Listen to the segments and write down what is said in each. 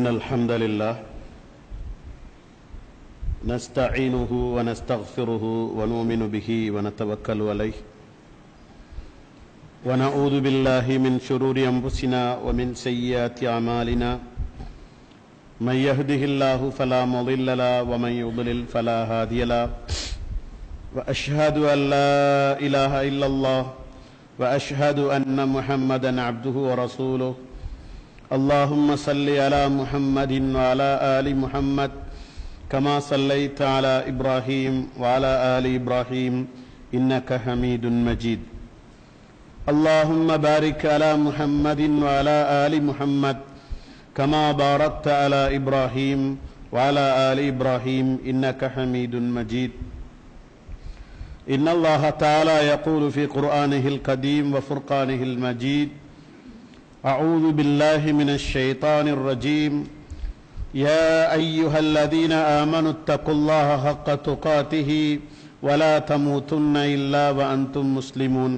إن الحمد لله نستعينه ونستغفره ونؤمن به ونتوكل عليه ونعوذ بالله من شرور أنفسنا ومن سيئات أعمالنا من يهده الله فلا مضل له ومن يضلل فلا هادي له وأشهد أن لا إله إلا الله وأشهد أن محمدا عبده ورسوله اللهم صل على محمد وعلى آل محمد كما صليت على إبراهيم وعلى آل إبراهيم إنك حميد مجيد اللهم بارك على محمد وعلى آل محمد كما باركت على إبراهيم وعلى آل إبراهيم إنك حميد مجيد إن الله تعالى يقول في قرآنه القديم وفرقانه المجيد أعوذ بالله من الشيطان الرجيم يا أيها الذين آمنوا اتقوا الله حق تقاته ولا تموتن إلا وأنتم مسلمون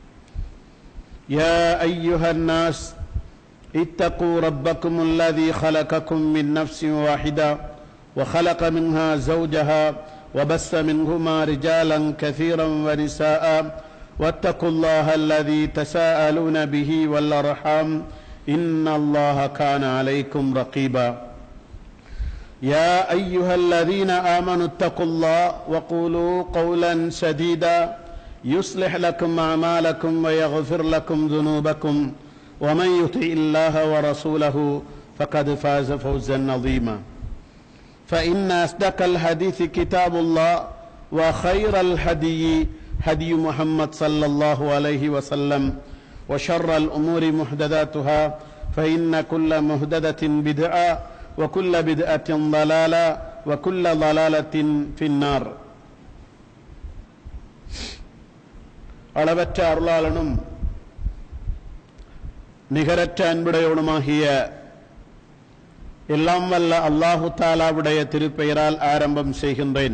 يا أيها الناس اتقوا ربكم الذي خلقكم من نفس واحدة وخلق منها زوجها وبث منهما رجالا كثيرا ونساء واتقوا الله الذي تساءلون به والأرحام إن الله كان عليكم رقيبا يا أيها الذين آمنوا اتقوا الله وقولوا قولا سديدا يصلح لكم أعمالكم ويغفر لكم ذنوبكم ومن يطع الله ورسوله فقد فاز فوزا عظيما فإن أصدق الحديث كتاب الله وخير الهدي هدي محمد صلى الله عليه وسلم وشر الأمور محدثاتها فإن كل محدثة بدعة وكل بدعة ضلالة وكل ضلالة في النار அளவற்ற அருளாளனும் நிகரற்ற அன்புடையவனுமாகிய எல்லாம் வல்ல அல்லாஹு தாலாவுடைய திருப்பெயரால் ஆரம்பம் செய்கின்றேன்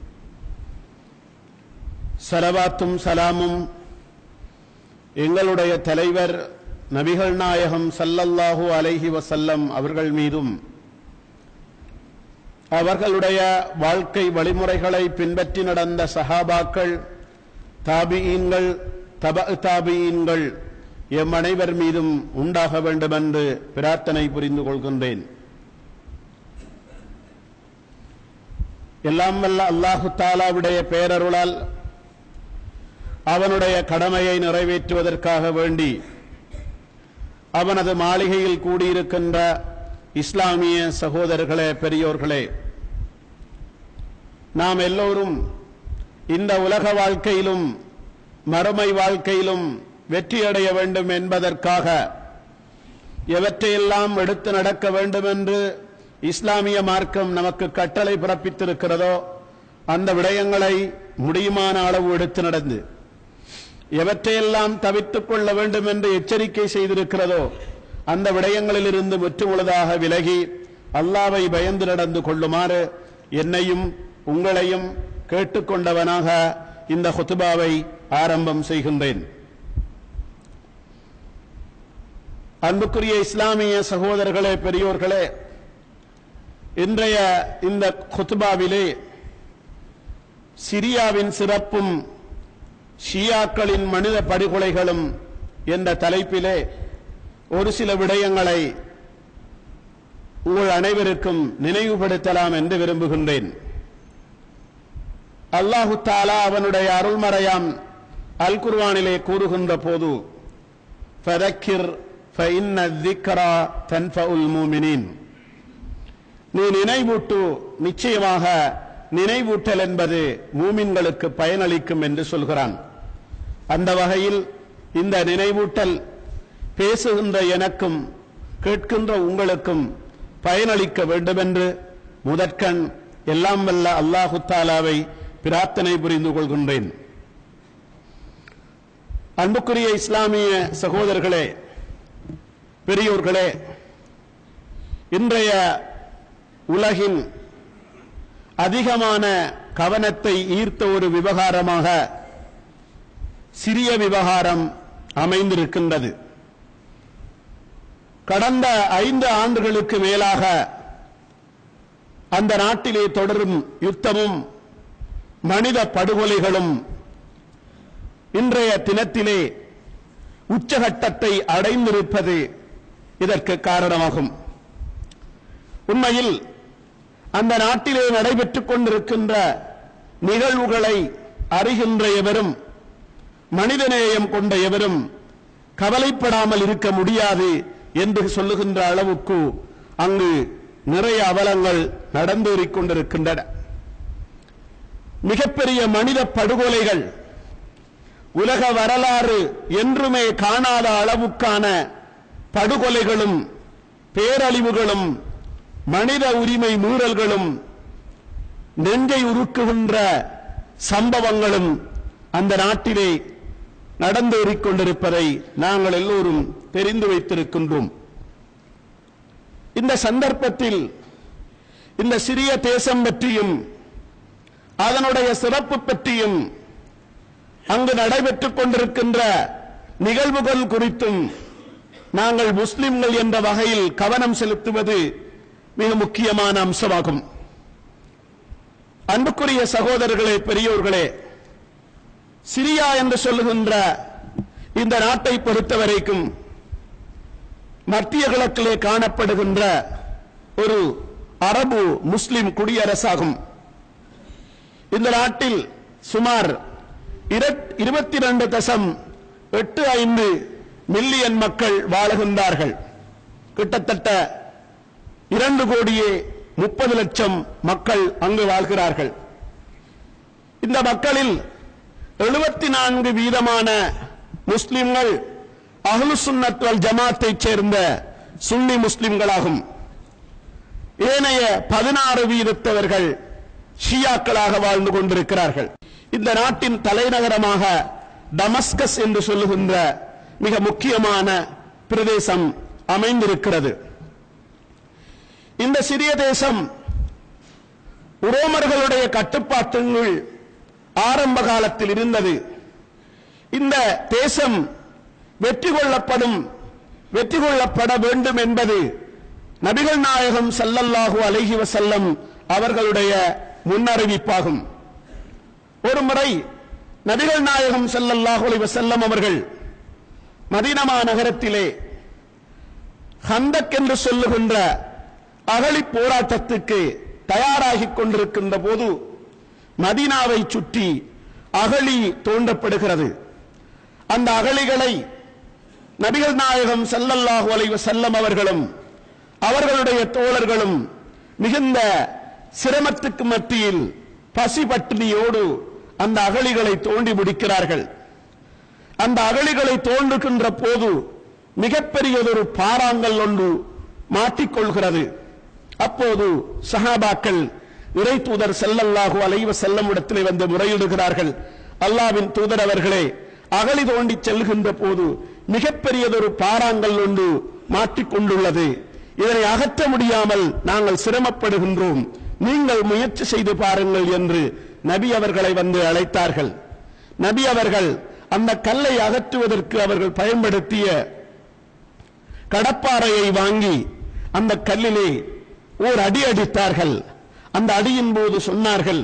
சலவாத்தும் சலாமும் எங்களுடைய தலைவர் நபிகள் நாயகம் சல்லல்லாஹு அலைஹி வசல்லம் அவர்கள் மீதும் அவர்களுடைய வாழ்க்கை வழிமுறைகளை பின்பற்றி நடந்த சஹாபாக்கள் தாபியீன்கள் தப தாபியீன்கள் எம் அனைவர் மீதும் உண்டாக வேண்டும் என்று பிரார்த்தனை புரிந்து கொள்கின்றேன் எல்லாம் வல்ல அல்லாஹு தாலாவுடைய பேரருளால் அவனுடைய கடமையை நிறைவேற்றுவதற்காக வேண்டி அவனது மாளிகையில் கூடியிருக்கின்ற இஸ்லாமிய சகோதரர்களே பெரியோர்களே நாம் எல்லோரும் இந்த உலக வாழ்க்கையிலும் மறுமை வாழ்க்கையிலும் வெற்றியடைய வேண்டும் என்பதற்காக எவற்றையெல்லாம் எடுத்து நடக்க வேண்டும் என்று இஸ்லாமிய மார்க்கம் நமக்கு கட்டளை பிறப்பித்திருக்கிறதோ அந்த விடயங்களை முடியுமான அளவு எடுத்து நடந்து எவற்றையெல்லாம் தவிர்த்துக் கொள்ள வேண்டும் என்று எச்சரிக்கை செய்திருக்கிறதோ அந்த விடயங்களிலிருந்து முற்றுமுழுதாக விலகி அல்லாவை பயந்து நடந்து கொள்ளுமாறு என்னையும் உங்களையும் கேட்டுக்கொண்டவனாக இந்த ஹுத்துபாவை ஆரம்பம் செய்கின்றேன் அன்புக்குரிய இஸ்லாமிய சகோதரர்களே பெரியோர்களே இன்றைய இந்த குத்துபாவிலே சிரியாவின் சிறப்பும் ஷியாக்களின் மனித படுகொலைகளும் என்ற தலைப்பிலே ஒரு சில விடயங்களை உங்கள் அனைவருக்கும் நினைவுபடுத்தலாம் என்று விரும்புகின்றேன் அல்லாஹு தாலா அவனுடைய அருள்மறையாம் அல் குர்வானிலே கூறுகின்ற போது ஃபதக்கிர் ஃபஇன்ன திக்ரா தன்ஃபஉல் மூமினின் நீ நினைவூட்டு நிச்சயமாக நினைவூட்டல் என்பது மூமின்களுக்கு பயனளிக்கும் என்று சொல்கிறான் அந்த வகையில் இந்த நினைவூட்டல் பேசுகின்ற எனக்கும் கேட்கின்ற உங்களுக்கும் பயனளிக்க வேண்டும் என்று முதற்கண் எல்லாம் வல்ல அல்லாஹு தாலாவை பிரார்த்தனை புரிந்து கொள்கின்றேன் அன்புக்குரிய இஸ்லாமிய சகோதரர்களே பெரியோர்களே இன்றைய உலகின் அதிகமான கவனத்தை ஈர்த்த ஒரு விவகாரமாக சிறிய விவகாரம் அமைந்திருக்கின்றது கடந்த ஐந்து ஆண்டுகளுக்கு மேலாக அந்த நாட்டிலே தொடரும் யுத்தமும் மனித படுகொலைகளும் இன்றைய தினத்திலே உச்சகட்டத்தை அடைந்திருப்பது இதற்கு காரணமாகும் உண்மையில் அந்த நாட்டிலே நடைபெற்றுக் கொண்டிருக்கின்ற நிகழ்வுகளை அறிகின்ற எவரும் மனிதநேயம் கொண்ட எவரும் கவலைப்படாமல் இருக்க முடியாது என்று சொல்லுகின்ற அளவுக்கு அங்கு நிறைய அவலங்கள் நடந்தேறிக் கொண்டிருக்கின்றன மிகப்பெரிய மனித படுகொலைகள் உலக வரலாறு என்றுமே காணாத அளவுக்கான படுகொலைகளும் பேரழிவுகளும் மனித உரிமை மீறல்களும் நெஞ்சை உருக்குகின்ற சம்பவங்களும் அந்த நாட்டிலே நடந்தேறிக் கொண்டிருப்பதை நாங்கள் எல்லோரும் தெரிந்து வைத்திருக்கின்றோம் இந்த சந்தர்ப்பத்தில் இந்த சிறிய தேசம் பற்றியும் அதனுடைய சிறப்பு பற்றியும் அங்கு நடைபெற்றுக் கொண்டிருக்கின்ற நிகழ்வுகள் குறித்தும் நாங்கள் முஸ்லிம்கள் என்ற வகையில் கவனம் செலுத்துவது மிக முக்கியமான அம்சமாகும் அன்புக்குரிய சகோதரர்களே பெரியோர்களே சிரியா என்று சொல்லுகின்ற இந்த நாட்டை பொறுத்தவரைக்கும் மத்திய கிழக்கிலே காணப்படுகின்ற ஒரு அரபு முஸ்லிம் குடியரசாகும் இந்த நாட்டில் சுமார் இருபத்தி ரெண்டு தசம் எட்டு ஐந்து மில்லியன் மக்கள் வாழுகின்றார்கள் கிட்டத்தட்ட இரண்டு கோடியே முப்பது லட்சம் மக்கள் அங்கு வாழ்கிறார்கள் இந்த மக்களில் எழுபத்தி நான்கு வீதமான முஸ்லிம்கள் அஹ்லு சுன்னத் வல் ஜமாத்தைச் சேர்ந்த சுன்னி முஸ்லிம்களாகும் ஏனைய பதினாறு வீதத்தவர்கள் ஷியாக்களாக வாழ்ந்து கொண்டிருக்கிறார்கள் இந்த நாட்டின் தலைநகரமாக டமஸ்கஸ் என்று சொல்லுகின்ற மிக முக்கியமான பிரதேசம் அமைந்திருக்கிறது இந்த சிறிய தேசம் உரோமர்களுடைய கட்டுப்பாட்டுக்குள் ஆரம்ப காலத்தில் இருந்தது இந்த தேசம் வெற்றி கொள்ளப்படும் வெற்றி கொள்ளப்பட வேண்டும் என்பது நபிகள் நாயகம் ஸல்லல்லாஹு அலைஹி வஸல்லம் அவர்களுடைய முன்னறிவிப்பாகும் ஒரு முறை நபிகள் நாயகம் ஸல்லல்லாஹு அலைஹி வஸல்லம் அவர்கள் மதீனமா நகரத்திலே ஹந்தக் என்று சொல்லுகின்ற அகழி போராட்டத்துக்கு தயாராகிக் கொண்டிருக்கின்ற போது மதீனாவை சுற்றி அகழி தோண்டப்படுகிறது அந்த அகழிகளை நபிகள் நாயகம் ஸல்லல்லாஹு அலைஹி வஸல்லம் அவர்களும் அவர்களுடைய தோழர்களும் மிகுந்த சிரமத்துக்கு மத்தியில் பசி பட்டினியோடு அந்த அகழிகளை தோண்டி முடிக்கிறார்கள் அந்த அகழிகளை தோண்டுகின்ற போது மிகப்பெரியதொரு பாறாங்கல் ஒன்று மாட்டிக்கொள்கிறது அப்போது சஹாபாக்கள் இறை தூதர் செல்லல்லாஹு அலைவ செல்லம் இடத்திலே வந்து முறையிடுகிறார்கள் அல்லாவின் தூதர் அவர்களே அகழி தோண்டி செல்கின்ற போது மிகப்பெரியதொரு பாறாங்கல் ஒன்று மாட்டிக்கொண்டுள்ளது இதனை அகற்ற முடியாமல் நாங்கள் சிரமப்படுகின்றோம் நீங்கள் முயற்சி செய்து பாருங்கள் என்று நபி அவர்களை வந்து அழைத்தார்கள் நபி அவர்கள் அந்த கல்லை அகற்றுவதற்கு அவர்கள் பயன்படுத்திய கடப்பாறையை வாங்கி அந்த கல்லிலே ஓர் அடி அடித்தார்கள் அந்த அடியின் போது சொன்னார்கள்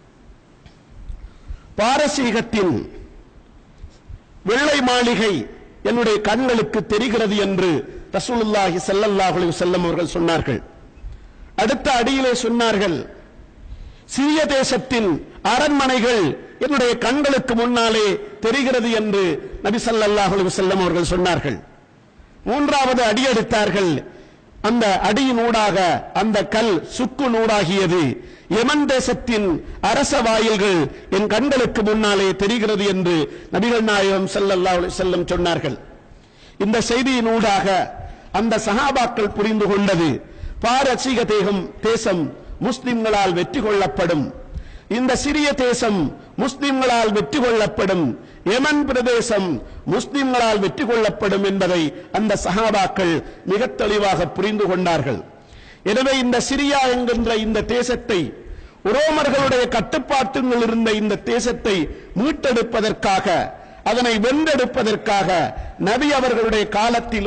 பாரசீகத்தின் வெள்ளை மாளிகை என்னுடைய கண்களுக்கு தெரிகிறது என்று ரசூலுல்லாஹி ஸல்லல்லாஹு அலைஹி வஸல்லம் அவர்கள் சொன்னார்கள் அடுத்த அடியிலே சொன்னார்கள் சிறிய தேசத்தின் அரண்மனைகள் என்னுடைய கண்களுக்கு முன்னாலே தெரிகிறது என்று நபி ஸல்லல்லாஹு அலைஹி வஸல்லம் அவர்கள் சொன்னார்கள் மூன்றாவது அடி எடுத்தார்கள் அந்த அடியின் ஊடாக அந்த கல் சுக்கு நூடாகியது யமன் தேசத்தின் அரச வாயில்கள் என் கண்களுக்கு முன்னாலே தெரிகிறது என்று நபிகள் நாயகம் ஸல்லல்லாஹு அலைஹி வஸல்லம் சொன்னார்கள் இந்த செய்தியின் ஊடாக அந்த சஹாபாக்கள் புரிந்து கொண்டது பாரசீக தேகம் தேசம் முஸ்லிம்களால் வெற்றி கொள்ளப்படும் இந்த சிறிய தேசம் முஸ்லிம்களால் வெற்றி கொள்ளப்படும் யமன் பிரதேசம் முஸ்லிம்களால் வெற்றி கொள்ளப்படும் என்பதை அந்த சஹாபாக்கள் மிக தெளிவாக புரிந்து கொண்டார்கள் எனவே இந்த சிரியா என்கின்ற இந்த தேசத்தை உரோமர்களுடைய கட்டுப்பாட்டுக்குள் இருந்த இந்த தேசத்தை மீட்டெடுப்பதற்காக அதனை வென்றெடுப்பதற்காக நபி அவர்களுடைய காலத்திலும்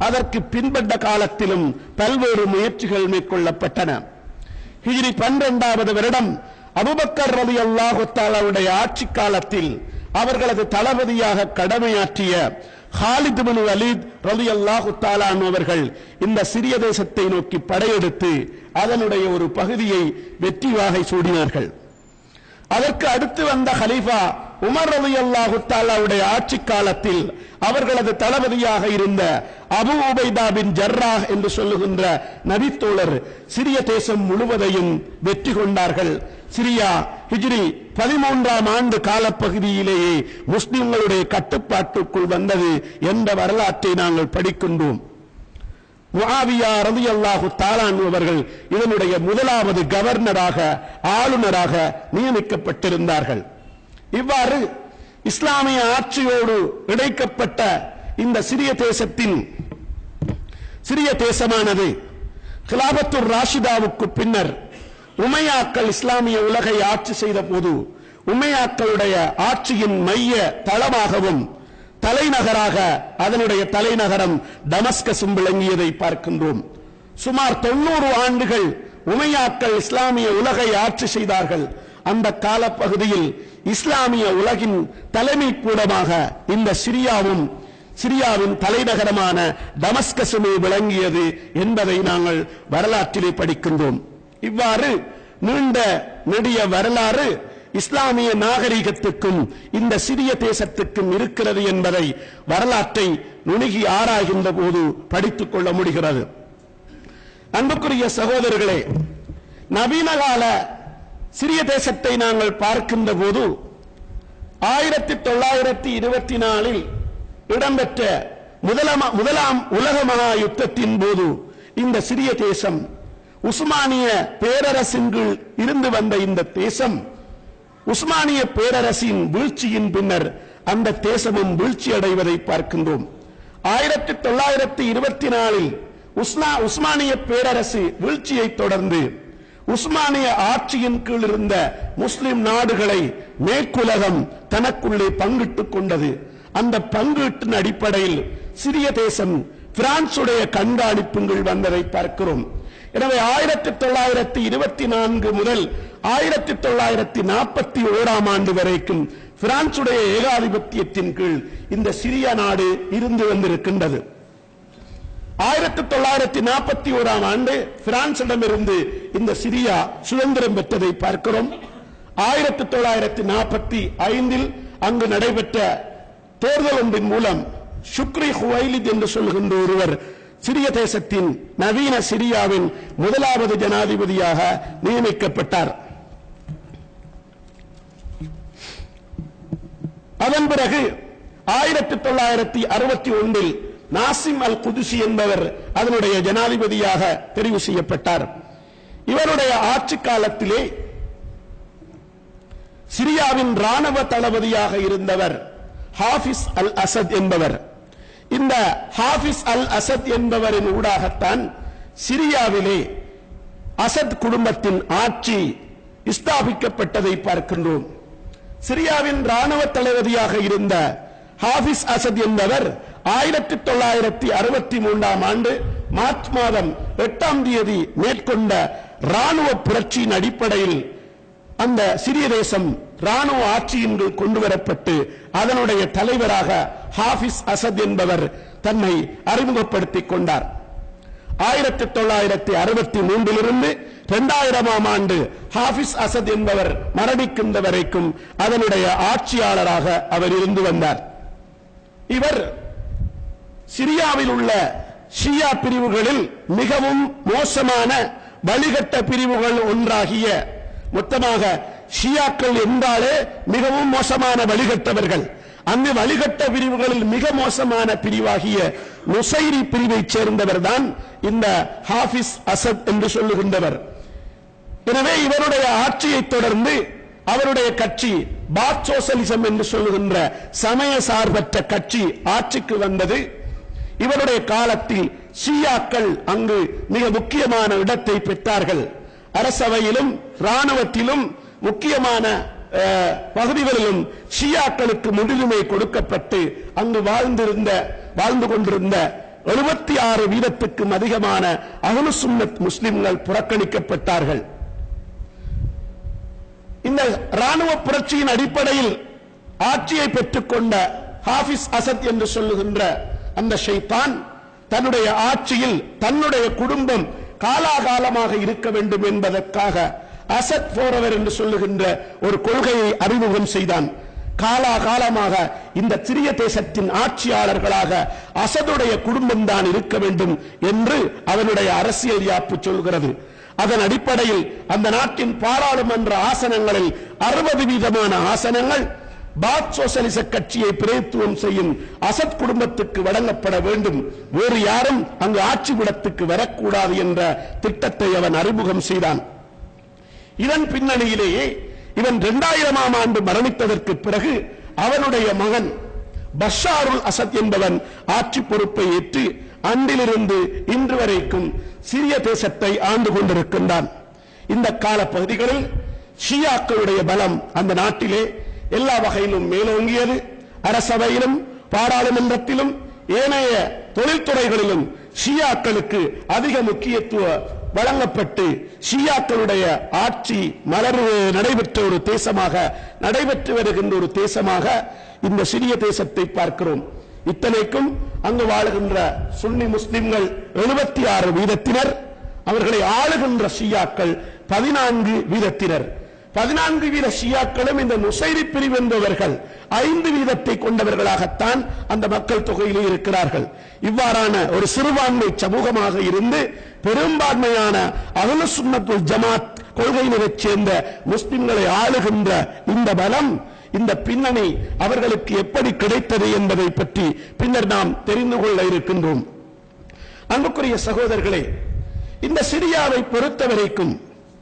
அதற்கு பின்பட்ட காலத்திலும் பல்வேறு முயற்சிகள் மேற்கொள்ளப்பட்டன ஹிஜ்ரி பன்னிரண்டாவது வருடம் அபுபக்கர் ரவி அல்லாஹுத்தாலாவுடைய ஆட்சி காலத்தில் அவர்களது தளபதியாக கடமையாற்றிய ஹாலித் பின் வலீத் ரலி அல்லாஹு அவர்கள் இந்த சிறிய தேசத்தை நோக்கி படையெடுத்து அதனுடைய ஒரு பகுதியை வெற்றி வாகை சூடினார்கள் அதற்கு அடுத்து வந்த ஹலீஃபா உமர் ரவி அல்லாஹு தாலாவுடைய ஆட்சி காலத்தில் அவர்களது தளபதியாக இருந்த அபு உபைதா பின் ஜர்ராஹ் என்று சொல்லுகின்ற நபித்தோழர் சிரிய தேசம் முழுவதையும் வெற்றி கொண்டார்கள் சிரியா ஹிஜ்ரி பதிமூன்றாம் ஆண்டு காலப்பகுதியிலேயே முஸ்லிம்களுடைய கட்டுப்பாட்டுக்குள் வந்தது என்ற வரலாற்றை நாங்கள் படிக்கின்றோம் முஆவியா ரலியல்லாஹு தாலான் அவர்கள் இதனுடைய முதலாவது கவர்னராக ஆளுநராக நியமிக்கப்பட்டிருந்தார்கள் இவ்வாறு இஸ்லாமிய ஆட்சியோடு இணைக்கப்பட்ட இந்த சிறிய தேசத்தின் சிறிய தேசமானது கிலாபத்துர் ராஷிதாவுக்கு பின்னர் உமையாக்கள் இஸ்லாமிய உலகை ஆட்சி செய்த போது உமையாக்களுடைய ஆட்சியின் மைய தளமாகவும் தலைநகராக அதனுடைய தலைநகரம் டமஸ்கஸும் விளங்கியதை பார்க்கின்றோம் சுமார் தொண்ணூறு ஆண்டுகள் உமையாக்கள் இஸ்லாமிய உலகை ஆட்சி செய்தார்கள் அந்த காலப்பகுதியில் இஸ்லாமிய உலகின் தலைமை கூடமாக இந்த சிரியாவும் சிரியாவின் தலைநகரமான டமஸ்கஸுமே விளங்கியது என்பதை நாங்கள் வரலாற்றிலே படிக்கின்றோம் இவ்வாறு நீண்ட நெடிய வரலாறு இஸ்லாமிய நாகரிகத்துக்கும் இந்த சிறிய தேசத்துக்கும் இருக்கிறது என்பதை வரலாற்றை நுணுகி ஆராய்கின்ற போது படித்துக் கொள்ள முடிகிறது அன்புக்குரிய சகோதரர்களே நவீன கால சிறிய தேசத்தை நாங்கள் பார்க்கின்ற போது ஆயிரத்தி தொள்ளாயிரத்தி இருபத்தி நாலில் இடம்பெற்ற முதலாம் முதலாம் உலக மகா யுத்தத்தின் போது இந்த சிறிய தேசம் உஸ்மானிய பேரரசின் கீழ் இருந்து வந்த இந்த தேசம் உஸ்மானிய பேரரசின் வீழ்ச்சியின் பின்னர் அந்த தேசமும் வீழ்ச்சி அடைவதை பார்க்கின்றோம் ஆயிரத்தி தொள்ளாயிரத்தி இருபத்தி நாலில் உஸ்னா உஸ்மானிய பேரரசு வீழ்ச்சியை தொடர்ந்து உஸ்மானிய ஆட்சியின் கீழ் இருந்த முஸ்லிம் நாடுகளை மேற்குலகம் தனக்குள்ளே பங்கிட்டுக் கொண்டது அந்த பங்கீட்டின் அடிப்படையில் சிறிய தேசம் பிரான்சுடைய கண்காணிப்பின் கீழ் வந்ததை பார்க்கிறோம் எனவே ஆயிரத்தி தொள்ளாயிரத்தி இருபத்தி நான்கு முதல் ஆயிரத்தி தொள்ளாயிரத்தி நாற்பத்தி ஓராம் ஆண்டு வரைக்கும் பிரான்சுடைய ஏகாதிபத்தியத்தின் கீழ் இந்த சிறிய நாடு இருந்து வந்திருக்கின்றது ஆயிரத்தி தொள்ளாயிரத்தி நாற்பத்தி ஓராம் ஆண்டு பிரான்சிடமிருந்து இந்த சிரியா சுதந்திரம் பெற்றதை பார்க்கிறோம் ஆயிரத்தி தொள்ளாயிரத்தி நாற்பத்தி ஐந்தில் அங்கு நடைபெற்ற தேர்தல் ஒன்றின் மூலம் சுக்ரி ஹுவைலித் என்று சொல்கின்ற ஒருவர் சிரிய தேசத்தின் நவீன சிரியாவின் முதலாவது ஜனாதிபதியாக நியமிக்கப்பட்டார் அதன் பிறகு ஆயிரத்தி தொள்ளாயிரத்தி அறுபத்தி ஒன்றில் நாசிம் அல் குதுசி என்பவர் அதனுடைய ஜனாதிபதியாக தெரிவு செய்யப்பட்டார் இவருடைய ஆட்சி காலத்திலே சிரியாவின் ராணுவ தளபதியாக இருந்தவர் ஹாஃபிஸ் அல் அசத் என்பவர் இந்த ஹாஃபிஸ் அல் அசத் என்பவரின் ஊடாகத்தான் சிரியாவிலே அசத் குடும்பத்தின் ஆட்சி ஸ்தாபிக்கப்பட்டதை பார்க்கின்றோம் சிரியாவின் ராணுவ தளபதியாக இருந்த ஹாஃபிஸ் அசத் என்பவர் ஆயிரத்தி தொள்ளாயிரத்தி அறுபத்தி மூன்றாம் ஆண்டு மார்ச் மாதம் எட்டாம் தேதி மேற்கொண்ட ராணுவ புரட்சியின் அடிப்படையில் அந்த சிறிய தேசம் ராணுவ ஆட்சியின் கீழ் கொண்டு வரப்பட்டு அதனுடைய தலைவராக ஹாஃபிஸ் அசத் என்பவர் தன்னை அறிமுகப்படுத்திக் கொண்டார் ஆயிரத்தி தொள்ளாயிரத்தி அறுபத்தி மூன்றிலிருந்து இரண்டாயிரமாம் ஆண்டு ஹாஃபிஸ் அசத் என்பவர் மரணிக்கின்ற வரைக்கும் அதனுடைய ஆட்சியாளராக அவர் இருந்து வந்தார் இவர் சிரியாவில் உள்ள ஷியா பிரிவுகளில் மிகவும் மோசமான வழிகட்ட பிரிவுகள் ஒன்றாகிய மொத்தமாக ஷியாக்கள் என்றாலே மிகவும் மோசமான வழிகட்டவர்கள் அந்த வழிகட்ட பிரிவுகளில் மிக மோசமான பிரிவாகிய நுசைரி பிரிவைச் சேர்ந்தவர் தான் இந்த ஹாஃபிஸ் அசத் என்று சொல்லுகின்றவர் எனவே இவருடைய ஆட்சியை தொடர்ந்து அவருடைய கட்சி பாத் சோசலிசம் என்று சொல்லுகின்ற சமய சார்பற்ற கட்சி ஆட்சிக்கு வந்தது இவருடைய காலத்தில் ஷியாக்கள் அங்கு மிக முக்கியமான இடத்தை பெற்றார்கள் அரசவையிலும் ராணுவத்திலும் முக்கியமான அஹ், பகுதிகளிலும் ஷியாக்களுக்கு முன்னுரிமை கொடுக்கப்பட்டு அங்கு வாழ்ந்திருந்த வாழ்ந்து கொண்டிருந்த எழுபத்தி ஆறு வீதத்துக்கும் அதிகமான அகலு சுன்னத் முஸ்லிம்கள் புறக்கணிக்கப்பட்டார்கள் இந்த ராணுவ புரட்சியின் அடிப்படையில் ஆட்சியை பெற்றுக்கொண்ட ஹாஃபிஸ் அசத் என்று சொல்லுகின்ற அந்த ஷைத்தான் தன்னுடைய ஆட்சியில் தன்னுடைய குடும்பம் காலாகாலமாக இருக்க வேண்டும் என்பதற்காக அசத் போரவர் என்று சொல்லுகின்ற ஒரு கொள்கையை அறிமுகம் செய்தான் காலாகாலமாக இந்த சிறிய தேசத்தின் ஆட்சியாளர்களாக அசதுடைய குடும்பம் தான் இருக்க வேண்டும் என்று அவனுடைய அரசியல் யாப்பு சொல்கிறது அதன் அடிப்படையில் அந்த நாட்டின் பாராளுமன்ற ஆசனங்களில் அறுபது வீதமான ஆசனங்கள் பாத் சோசலிச கட்சியை பிரதித்துவம் செய்யும் அசத் குடும்பத்துக்கு வழங்கப்பட வேண்டும் வேறு யாரும் அங்கு ஆட்சி விடத்துக்கு வரக்கூடாது என்ற திட்டத்தை அவன் அறிமுகம் செய்தான் இதன் பின்னணியிலேயே இவன் இரண்டாயிரமாம் ஆண்டு மரணித்ததற்கு பிறகு அவனுடைய மகன் பஷாருல் அசத் என்பவன் ஆட்சி பொறுப்பை ஏற்று அன்றிலிருந்து இன்று வரைக்கும் சிறிய தேசத்தை ஆண்டு கொண்டிருக்கின்றான் இந்த கால பகுதிகளில் ஷியாக்களுடைய பலம் அந்த நாட்டிலே எல்லா வகையிலும் மேலோங்கியது அரசவையிலும் பாராளுமன்றத்திலும் ஏனைய தொழில்துறைகளிலும் ஷியாக்களுக்கு அதிக முக்கியத்துவ வழங்கப்பட்டு ஷியாக்களுடைய ஆட்சி மலர் நடைபெற்ற ஒரு தேசமாக நடைபெற்று வருகின்ற ஒரு தேசமாக இந்த சிறிய தேசத்தை பார்க்கிறோம் இத்தனைக்கும் அங்கு வாழுகின்ற சுன்னி முஸ்லிம்கள் எழுபத்தி ஆறு வீதத்தினர் அவர்களை ஆளுகின்ற ஷியாக்கள் பதினான்கு வீதத்தினர் பதினான்கு வீத ஷியாக்களும் இந்த நுசைரி பிரிவு என்பவர்கள் ஐந்து வீதத்தை கொண்டவர்களாகத்தான் அந்த மக்கள் தொகையிலே இருக்கிறார்கள் இவ்வாறான ஒரு சிறுபான்மை சமூகமாக இருந்து பெரும்பான்மையான அகல சுன்னத்துல் ஜமாத் கொள்கையினரைச் சேர்ந்த முஸ்லிம்களை ஆளுகின்ற இந்த பலம் இந்த பின்னணி அவர்களுக்கு எப்படி கிடைத்தது என்பதை பற்றி பின்னர் நாம் தெரிந்து கொள்ள இருக்கின்றோம் அன்புக்குரிய சகோதரர்களே இந்த சிரியாவை பொறுத்தவரைக்கும்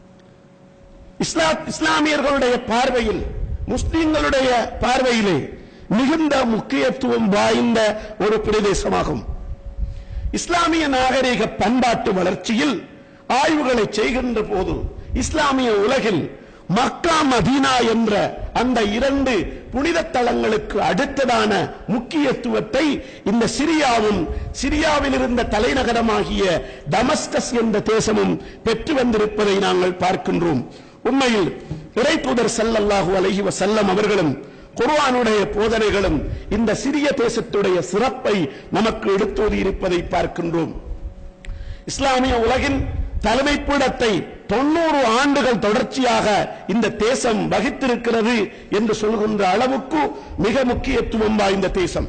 இஸ்லாம் இஸ்லாமியர்களுடைய பார்வையில் முஸ்லிம்களுடைய பார்வையிலே மிகுந்த முக்கியத்துவம் வாய்ந்த ஒரு பிரதேசமாகும் இஸ்லாமிய நாகரிக பண்பாட்டு வளர்ச்சியில் ஆய்வுகளை செய்கின்ற போது இஸ்லாமிய உலகில் மக்கா மதீனா என்ற அந்த இரண்டு புனித தலங்களுக்கு அடுத்ததான முக்கியத்துவத்தை இந்த சிரியாவும் சிரியாவில் இருந்த தலைநகரமாகிய டமஸ்கஸ் என்ற தேசமும் பெற்று வந்திருப்பதை நாங்கள் பார்க்கின்றோம் உண்மையில் இறை தூதர் ஸல்லல்லாஹு அலைஹி வஸல்லம் அவர்களும் குர்ஆனுடைய போதனைகளும் இந்த சிறிய தேசத்துடைய சிறப்பை நமக்கு எடுத்தோதி இருப்பதை பார்க்கின்றோம் இஸ்லாமிய உலகின் தலைமைப்பீடத்தை தொண்ணூறு ஆண்டுகள் தொடர்ச்சியாக இந்த தேசம் வகித்திருக்கிறது என்று சொல்கின்ற அளவுக்கு மிக முக்கியத்துவம் வாய்ந்த தேசம்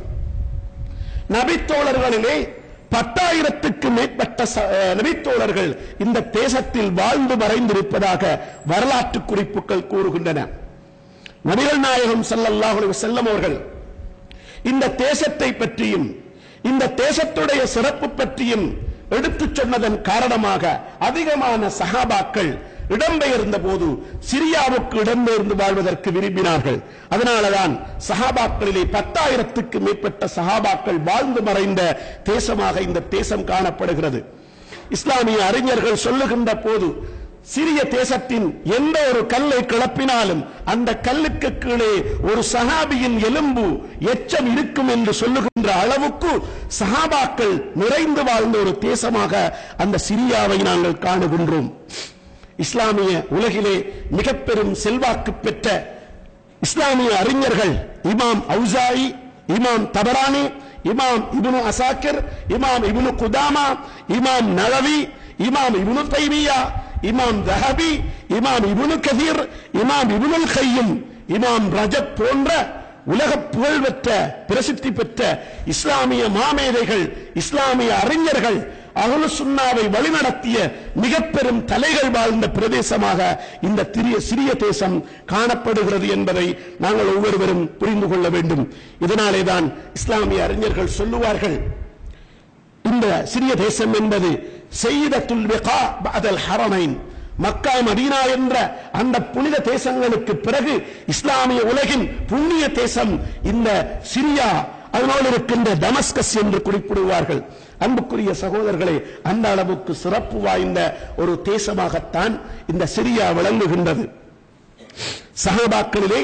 நபித்தோழர்களிலே பத்தாயிரத்துக்கு மேற்பட்ட ச- அஹ், நபித்தோழர்கள் இந்த தேசத்தில் வாழ்ந்து மறைந்திருப்பதாக வரலாற்று குறிப்புகள் கூறுகின்றன நபிகள் நாயகம் ஸல்லல்லாஹு அலைஹி வஸல்லம் அவர்கள் இந்த தேசத்தை பற்றியும் இந்த தேசத்துடைய சிறப்பு பற்றியும் எடுத்துச் சொன்னதன் காரணமாக அதிகமான சஹாபாக்கள் இடம்பெயர்ந்த போது சிரியாவுக்கு இடம்பெயர்ந்து வாழ்வதற்கு விரும்பினார்கள் அதனாலதான் சஹாபாக்களிலே பத்தாயிரத்துக்கு மேற்பட்ட சஹாபாக்கள் வாழ்ந்து மறைந்த தேசமாக இந்த தேசம் காணப்படுகிறது இஸ்லாமிய அறிஞர்கள் சொல்லுகின்ற போது சிறிய தேசத்தின் எந்த ஒரு கல்லை கிளப்பினாலும் அந்த கல்லுக்கு கீழே ஒரு சஹாபியின் எலும்பு எச்சம் இருக்கும் என்று சொல்லுகின்ற அளவுக்கு சஹாபாக்கள் நிறைந்து வாழ்ந்த ஒரு தேசமாக அந்த சிரியாவை நாங்கள் காணுகின்றோம் இஸ்லாமிய உலகிலே மிக பெரும் செல்வாக்கு பெற்ற இஸ்லாமிய அறிஞர்கள் இமாம் ஔசாயி இமாம் தபரானி இமாம் இப்னு அசாக்கிர் இமாம் இப்னு குதாமா இமாம் நலவி இமாம் இப்னு தைமியா இமாம் தஹபி இமாம் இப்னு கதீர் இமாம் இப்னுல் கையும் இமாம் ரஜப் போன்ற உலக புகழ்பெற்ற பிரசித்தி பெற்ற இஸ்லாமிய மாமேதைகள் இஸ்லாமிய அறிஞர்கள் அகலு சுன்னாவை வழிநடத்திய மிக பெரும் தலைகள் வாழ்ந்த பிரதேசமாக இந்த திரிய சிறிய தேசம் காணப்படுகிறது என்பதை நாங்கள் ஒவ்வொருவரும் புரிந்து கொள்ள வேண்டும் இதனாலே தான் இஸ்லாமிய அறிஞர்கள் சொல்லுவார்கள் இந்த சிறிய தேசம் என்பது செய்தத்துல் விகா பஅதல் ஹரமைன் மக்கா மதீனா என்ற அந்த புனித தேசங்களுக்கு பிறகு இஸ்லாமிய உலகின் புண்ணிய தேசம் இந்த சிரியா அதனோடு இருக்கின்ற டமஸ்கஸ் என்று குறிப்பிடுவார்கள் அன்புக்குரிய சகோதரர்களே அந்த அளவுக்கு சிறப்பு வாய்ந்த ஒரு தேசமாகத்தான் இந்த சிரியா விளங்குகின்றது சஹாபாக்களிலே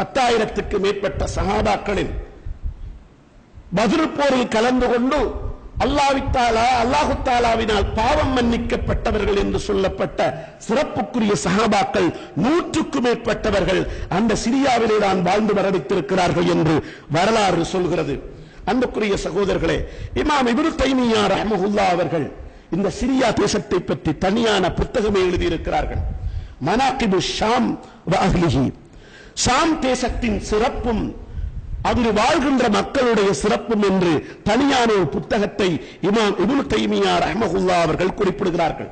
பத்தாயிரத்துக்கு மேற்பட்ட சஹாபாக்களில் பதில் போரில் கலந்து கொண்டு அல்லாவித்தாலா அல்லாஹு தாலாவினால் பாவம் மன்னிக்கப்பட்டவர்கள் என்று சொல்லப்பட்ட சிறப்புக்குரிய சஹாபாக்கள் நூற்றுக்கும் மேற்பட்டவர்கள் அந்த சிரியாவிலே தான் வாழ்ந்து வரவித்திருக்கிறார்கள் என்று வரலாறு சொல்கிறது அன்புக்குரிய சகோதரர்களே இமாம் இப்னு தைமியா ரஹ்மஹுல்லா அவர்கள் இந்த சிரியா தேசத்தை பற்றி தனியான புத்தகமே எழுதியிருக்கிறார்கள் மனாகிபு ஷாம் வ அஹ்லிஹி ஷாம் தேசத்தின் சிறப்பும் அங்கு வாழ்கின்ற மக்களுடைய சிறப்பும் என்று தனியான ஒரு புத்தகத்தை இமாம் இப்னு தைமியா ரஹ்மஹுல்லா அவர்கள் குறிப்பிடுகிறார்கள்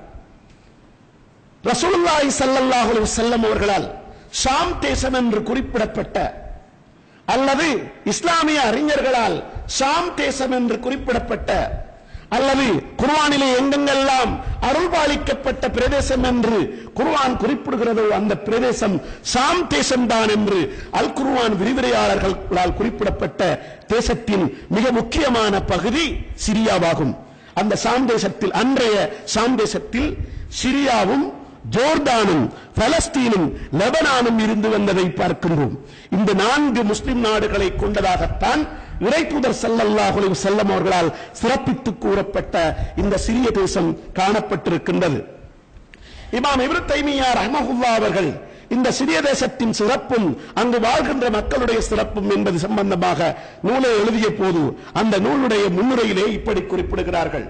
ரசூலுல்லாஹி ஸல்லல்லாஹு அலைஹி வஸல்லம் அவர்களால் ஷாம் தேசம் என்று குறிப்பிடப்பட்ட அல்லது இஸ்லாமிய அறிஞர்களால் ஷாம் தேசம் என்று குறிப்பிடப்பட்ட அல்லது குர்ஆனிலே எங்கெங்கெல்லாம் அருள்பாலிக்கப்பட்ட பிரதேசம் என்று குர்ஆன் குறிப்பிடுகிறதோ அந்த பிரதேசம் ஷாம் தேசம்தான் என்று அல் குர்ஆன் விரிவுரையாளர்களால் குறிப்பிடப்பட்ட தேசத்தின் மிக முக்கியமான பகுதி சிரியாவாகும் அந்த ஷாம் தேசத்தில் அன்றைய ஷாம் தேசத்தில் சிரியாவும் ஜோர்டானும் பலஸ்தீனும் லெபனானும் இருந்து வந்ததை பார்க்கின்றோம் இந்த நான்கு முஸ்லிம் நாடுகளை கொண்டதாகத்தான் இறைத்தூதர் ஸல்லல்லாஹு அலைஹி வஸல்லம் அவர்களால் சிறப்பித்து கூறப்பட்ட இந்த சிறிய தேசம் காணப்பட்டிருக்கின்றது இமாம் இப்னு தைமியா ரஹ்மஹுல்லா அவர்கள் இந்த சிறிய தேசத்தின் சிறப்பும் அங்கு வாழ்கின்ற மக்களுடைய சிறப்பும் என்பது சம்பந்தமாக நூலை எழுதிய போது அந்த நூலுடைய முன்னுரையிலே இப்படி குறிப்பிடுகிறார்கள்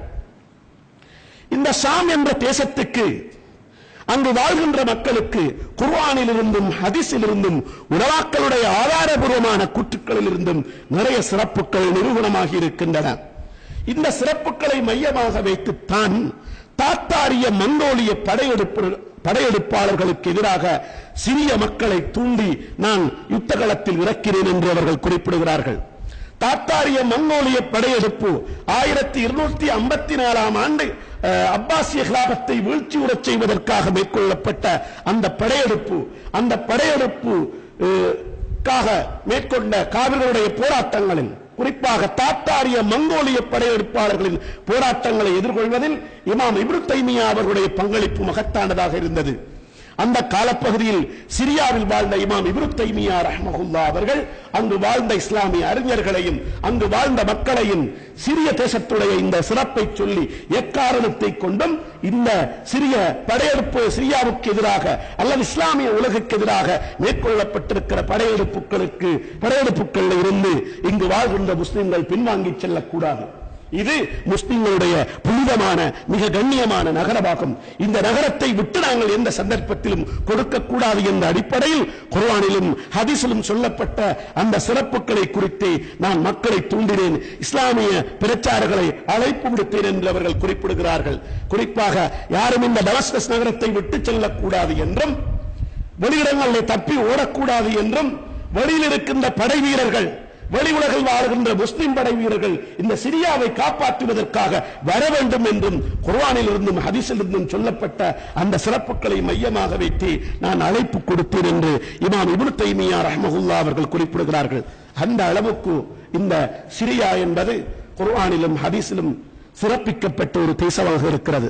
இந்த ஷாம் என்ற தேசத்துக்கு அங்கு வாழ்கின்ற மக்களுக்கு குர்ஆனிலிருந்தும் ஹதீஸிலிருந்தும் உலமாக்களுடைய ஆதாரபூர்வமான கூற்றுக்களில் இருந்தும் நிறைய சிறப்புகள் நிரூபணமாகி இருக்கின்றன இந்த சிறப்புகளை மையமாக வைத்துத்தான் தாத்தாரிய மங்கோலிய படையெடுப்பு படையெடுப்பாளர்களுக்கு எதிராக சிறிய மக்களை தூண்டி நான் யுத்தகலத்தில் இறக்கிறேன் என்று அவர்கள் குறிப்பிடுகிறார்கள் தாத்தாரிய மங்கோலிய படையெடுப்பு ஆயிரத்தி இருநூத்தி ஐம்பத்தி நாலாம் ஆண்டு அஹ், அப்பாசிய கிலாபத்தை வீழ்ச்சியுறச் செய்வதற்காக மேற்கொள்ளப்பட்ட அந்த படையெடுப்பு அந்த படையெடுப்பு அஹ், காக மேற்கொண்ட காவிர்களுடைய போராட்டங்களில் குறிப்பாக தாத்தாரிய மங்கோலிய படையெடுப்பாளர்களின் போராட்டங்களை எதிர்கொள்வதில் இமாம் இப்னு தைமியா அவர்களுடைய பங்களிப்பு மகத்தானதாக இருந்தது அந்த காலப்பகுதியில் சிரியாவில் வாழ்ந்த இமாம் இப்னு தைமியா ரஹ்மஹுல்லா அவர்கள் அங்கு வாழ்ந்த இஸ்லாமிய அறிஞர்களையும் அங்கு வாழ்ந்த மக்களையும் சிறிய தேசத்துடைய இந்த சிறப்பை சொல்லி எக்காரணத்தை கொண்டும் இந்த சிறிய படையெடுப்பு சிரியாவுக்கு எதிராக அல்லது இஸ்லாமிய உலகுக்கு எதிராக மேற்கொள்ளப்பட்டிருக்கிற படையெடுப்புகளுக்கு படையெடுப்புகளில் இருந்து இங்கு வாழ்கின்ற முஸ்லிம்கள் பின்வாங்கி செல்லக்கூடாது இது முஸ்லிம்களுடைய புனிதமான மிக கண்ணியமான நகரமாகும் இந்த நகரத்தை விட்டு நாங்கள் எந்த சந்தர்ப்பத்திலும் கொடுக்கக்கூடாது என்ற அடிப்படையில் குர்ஆனிலும் ஹதீஸிலும் சொல்லப்பட்ட அந்த சிறப்புகளை குறித்து நான் மக்களை தூண்டினேன் இஸ்லாமிய பிரச்சாரங்களை அழைப்பு விடுத்தேன் என்று அவர்கள் குறிப்பிடுகிறார்கள் குறிப்பாக யாரும் இந்த டமஸ்கஸ் நகரத்தை விட்டு செல்லக்கூடாது என்றும் வெளியிடங்களில் தப்பி ஓடக்கூடாது என்றும் வெளியில் இருக்கின்ற படை வீரர்கள் வெளி உலகில் வாழ்கின்ற முஸ்லிம் படை வீரர்கள் இந்த சிரியாவை காப்பாற்றுவதற்காக வர வேண்டும் என்றும் குர்ஆனில் இருந்தும் ஹதீஸில் இருந்தும் சொல்லப்பட்ட அந்த சிறப்புகளை மையமாக வைத்து நான் அழைப்பு கொடுத்தேன் என்று இமாம் இப்னு தைமியா ரஹ்மஹுல்லா அவர்கள் குறிப்பிடுகிறார்கள் அந்த அளவுக்கு இந்த சிரியா என்பது குர்ஆனிலும் ஹதீஸிலும் சிறப்பிக்கப்பட்ட ஒரு தேசமாக இருக்கிறது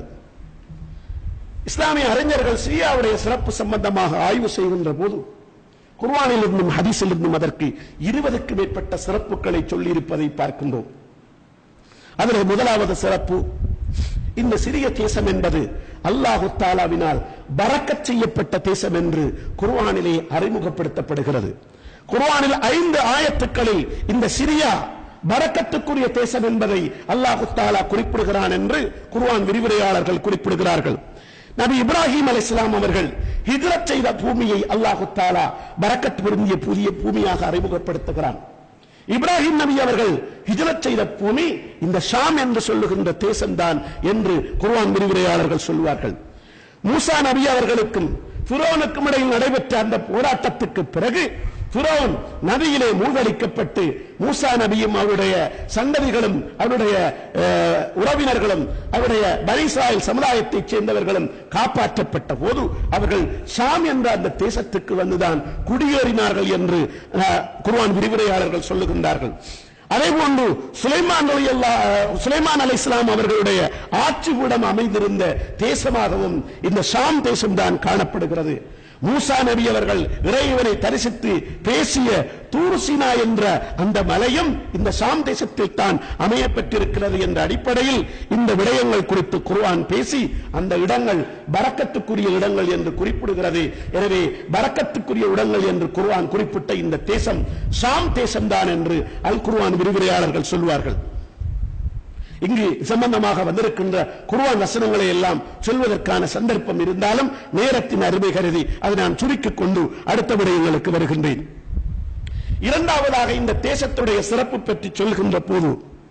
இஸ்லாமிய அறிஞர்கள் சிரியாவுடைய சிறப்பு சம்பந்தமாக ஆய்வு செய்கின்ற போது குர்ஆனிலிருந்தும் ஹதீஸிலிருந்தும் அதற்கு இருபதுக்கு மேற்பட்ட சிறப்புகளை சொல்லியிருப்பதை பார்க்கின்றோம் அதில் முதலாவது சிறப்பு இந்த சிறிய தேசம் என்பது அல்லாஹு தாலாவினால் பறக்கச் செய்யப்பட்ட தேசம் என்று குர்ஆனிலே அறிமுகப்படுத்தப்படுகிறது குர்ஆனில் ஐந்து ஆயத்துக்களில் இந்த சிரியா பறக்கத்துக்குரிய தேசம் என்பதை அல்லாஹு தாலா குறிப்பிடுகிறான் என்று குர்ஆன் விரிவுரையாளர்கள் குறிப்பிடுகிறார்கள் நபி இப்ராஹிம் அலைஹிஸ்ஸலாம் அவர்கள் ஹிஜ்ரத் செய்த பூமியை அல்லாஹு தாலா பரக்கத் பொருந்திய புதிய பூமியாக அறிமுகப்படுத்துகிறான் இப்ராஹிம் நபி அவர்கள் ஹிஜ்ரத் செய்த பூமி இந்த ஷாம் என்று சொல்லுகின்ற தேசம்தான் என்று குர்ஆன் விரிவுரையாளர்கள் சொல்வார்கள் மூசா நபி அவர்களுக்கும் ஃபிரோனுக்கும் இடையில் நடைபெற்ற அந்த போராட்டத்துக்கு பிறகு ஃபிரோன் நதியிலே மூழ்கடிக்கப்பட்டு மூசா நபியும் அவருடைய சந்ததிகளும் அவருடைய அஹ், உறவினர்களும் அவருடைய பனிஸ்ராயல் சமுதாயத்தைச் சேர்ந்தவர்களும் காப்பாற்றப்பட்ட போது அவர்கள் ஷாம் என்ற அந்த தேசத்துக்கு வந்துதான் குடியேறினார்கள் என்று அஹ், குர்ஆன் விரிவுரையாளர்கள் சொல்லுகின்றார்கள் அதே போன்று சுலைமான் ரலியல்லாஹ் சுலைமான் அலை இஸ்லாம் அவர்களுடைய ஆட்சி கூடம் அமைந்திருந்த தேசமாகவும் இந்த ஷாம் தேசம் தான் காணப்படுகிறது மூசா நபி அவர்கள் இறைவனை தரிசித்து பேசிய தூர்சினா என்ற அந்த மலையும் இந்த ஷாம் தேசத்தில் தான் அமையப்பட்டிருக்கிறது என்ற அடிப்படையில் இந்த விடயங்கள் குறித்து குர்ஆன் பேசி அந்த இடங்கள் பரக்கத்துக்குரிய இடங்கள் என்று குறிப்பிடுகிறது எனவே பரக்கத்துக்குரிய இடங்கள் என்று குர்ஆன் குறிப்பிட்ட இந்த தேசம் ஷாம் தேசம்தான் என்று அல் குர்ஆன் விரிவுரையாளர்கள் சொல்வார்கள் இங்கு சம்பந்தமாக வந்திருக்கின்ற குர்ஆன் வசனங்களை எல்லாம் சொல்வதற்கான சந்தர்ப்பம் இருந்தாலும் நேரத்தின் அருமை கருதி அதை நான் சுருக்கிக் கொண்டு அடுத்த விடயங்களுக்கு வருகின்றேன் இரண்டாவதாக இந்த தேசத்துடைய சிறப்பு பற்றி சொல்கின்ற போது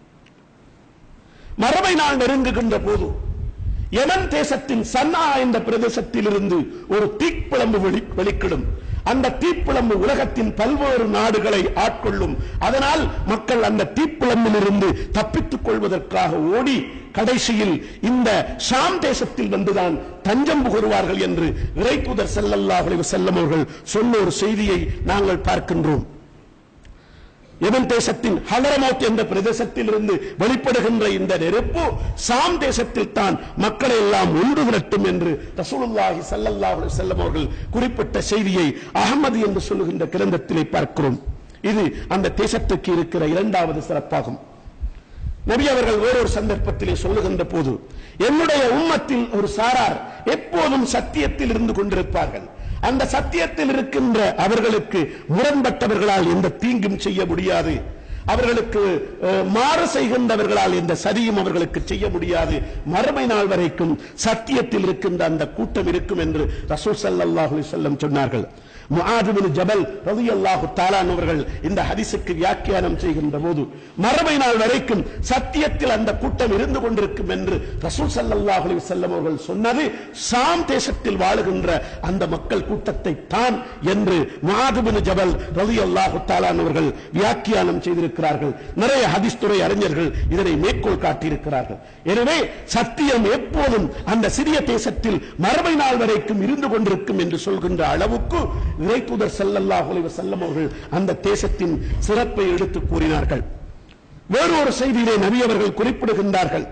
மறுமை நாள் நெருங்குகின்ற போது யமன் தேசத்தின் சன்னா என்ற பிரதேசத்தில் இருந்து ஒரு தீப்பிழம்பு வெளி- வெளிக்கிடும் அந்த தீப்பிழம்பு உலகத்தின் பல்வேறு நாடுகளை ஆட்கொள்ளும் அதனால் மக்கள் அந்த தீப்பிழம்பில் இருந்து தப்பித்துக் கொள்வதற்காக ஓடி கடைசியில் இந்த ஷாம் தேசத்தில் வந்துதான் தஞ்சம் புகருவார்கள் என்று இறைத்துதர் ஸல்லல்லாஹு அலைஹி வஸல்லம் அவர்கள் சொன்ன ஒரு செய்தியை நாங்கள் பார்க்கின்றோம் எமன் தேசத்தின் ஹலரமௌத் என்ற பிரதேசத்தில் இருந்து வெளிப்படுகின்ற இந்த நெருப்பு சாம் தேசத்தில் தான் மக்களை எல்லாம் ஒன்று திரட்டும் என்று ரசூலுல்லாஹி ஸல்லல்லாஹு அலைஹி வஸல்லம் அவர்கள் குறிப்பிட்ட செய்தியை அகமது என்று சொல்லுகின்ற கிரந்தத்திலே பார்க்கிறோம் இது அந்த தேசத்துக்கு இருக்கிற இரண்டாவது சிறப்பாகும் நபி அவர்கள் வேறொரு சந்தர்ப்பத்திலே சொல்லுகின்ற போது என்னுடைய உம்மத்தில் ஒரு சாரார் எப்போதும் சத்தியத்தில் இருந்து கொண்டிருப்பார்கள் அந்த சத்தியத்தில் இருக்கின்ற அவர்களுக்கு முரண்பட்டவர்களால் எந்த தீங்கும் செய்ய முடியாது அவர்களுக்கு அஹ், மாறு செய்கின்றவர்களால் எந்த சதியும் அவர்களுக்கு செய்ய முடியாது மறுமை நாள் வரைக்கும் சத்தியத்தில் இருக்கின்ற அந்த கூட்டம் இருக்கும் என்று ரசூல் ஸல்லல்லாஹு அலைஹி வஸல்லம் சொன்னார்கள் முஆது பின் ஜபல் ரலியல்லாஹு தஆலா அவர்கள் இந்த ஹதீஸுக்கு வியாக்கியானம் செய்கின்ற போது மறுமை நாள் வரைக்கும் சத்தியத்தில் அந்த கூட்டம் இருந்து கொண்டிருக்கும் என்று ரசூல் ஸல்லல்லாஹு அலைஹி வஸல்லம் அவர்கள் சொன்னது சாம் தேசத்தில் வாழுகின்ற அந்த மக்கள் கூட்டத்தை தான் என்று முஆது பின் ஜபல் ரலியல்லாஹு தஆலா அவர்கள் வியாக்கியானம் செய்திருக்கிறார்கள் நிறைய ஹதீஸ் துறை அறிஞர்கள் இதனை மேற்கோள் காட்டியிருக்கிறார்கள் எனவே சத்தியம் எப்போதும் அந்த சிறிய தேசத்தில் மறுமை நாள் வரைக்கும் இருந்து கொண்டிருக்கும் என்று சொல்கின்ற அளவுக்கு இறைத்துதர் ஸல்லல்லாஹு அலைஹி வஸல்லம் அவர்கள் அந்த தேசத்தின் சிறப்பை எடுத்து கூறினார்கள் வேறு ஒரு செய்தியிலே நபி அவர்கள் குறிப்பிடுகின்றார்கள்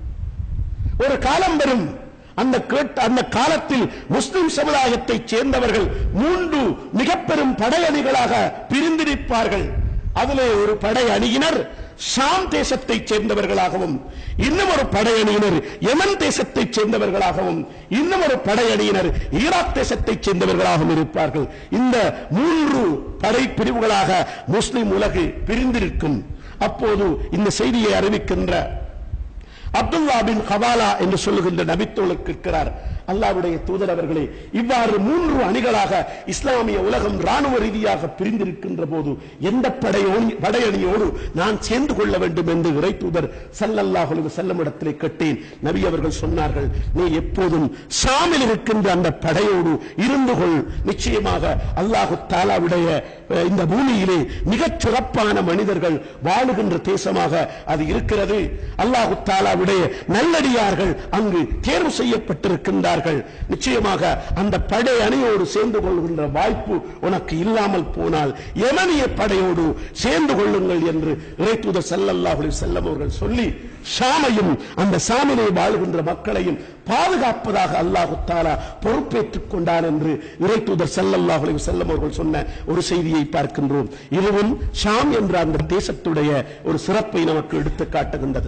ஒரு காலம் வரும் அந்த கேட்ட அந்த காலத்தில் முஸ்லிம் சமுதாயத்தைச் சேர்ந்தவர்கள் மூன்று மிக பெரும் படையணிகளாக பிரிந்திருப்பார்கள் அதிலே ஒரு படை அணியினர் ஷாம் தேசத்தைச் சேர்ந்தவர்களாகவும் இன்னும் ஒரு படையணியினர் யமன் தேசத்தைச் சேர்ந்தவர்களாகவும் இன்னும் ஒரு படையணியினர் ஈராக் தேசத்தைச் சேர்ந்தவர்களாகவும் இருப்பார்கள் இந்த மூன்று படை பிரிவுகளாக முஸ்லிம் உலகு பிரிந்திருக்கும் அப்போது இந்த செய்தியை அறிவிக்கின்ற அப்துல்லா பின் கபாலா என்று சொல்லுகின்ற நபித்தோளுக்கு இருக்கிறார் அல்லாவுடைய தூதர் அவர்களே இவ்வாறு மூன்று அணிகளாக இஸ்லாமிய உலகம் ராணுவ ரீதியாக பிரிந்திருக்கின்ற போது எந்த படையோடு படையணியோடு நான் சேர்ந்து கொள்ள வேண்டும் என்று இறை தூதர் சல்லல்லாஹு அலைஹி வஸல்லம் இடத்திலே கேட்டேன் நபி அவர்கள் சொன்னார்கள் நீ எப்போதும் ஷாமில் இருக்கின்ற அந்த படையோடு இருந்து கொள் நிச்சயமாக அல்லாஹு தாலாவுடைய அஹ், இந்த பூமியிலே மிகச் சிறப்பான மனிதர்கள் வாழுகின்ற தேசமாக அது இருக்கிறது அல்லாஹு தாலாவுடைய நல்லடியார்கள் அங்கு தேர்வு செய்யப்பட்டிருக்கின்றார்கள் நிச்சயமாக அந்த படை அணியோடு சேர்ந்து கொள்கின்ற வாய்ப்பு உனக்கு இல்லாமல் போனால் எமனிய படையோடு சேர்ந்து கொள்ளுங்கள் என்று இறைத்தூதர் ஸல்லல்லாஹு அலைஹி வஸல்லம் அவர்கள் சொல்லி ஷாமையும் அந்த சாமிலே வாழுகின்ற மக்களையும் பாதுகாப்பதாக அல்லாஹு தாலா பொறுப்பேற்றுக் கொண்டான் என்று இறைத்தூதர் ஸல்லல்லாஹு அலைஹி வஸல்லம் அவர்கள் சொன்ன ஒரு செய்தியை பார்க்கின்றோம் இதுவும் ஷாம் என்ற அந்த தேசத்துடைய ஒரு சிறப்பை நமக்கு எடுத்து காட்டுகின்றது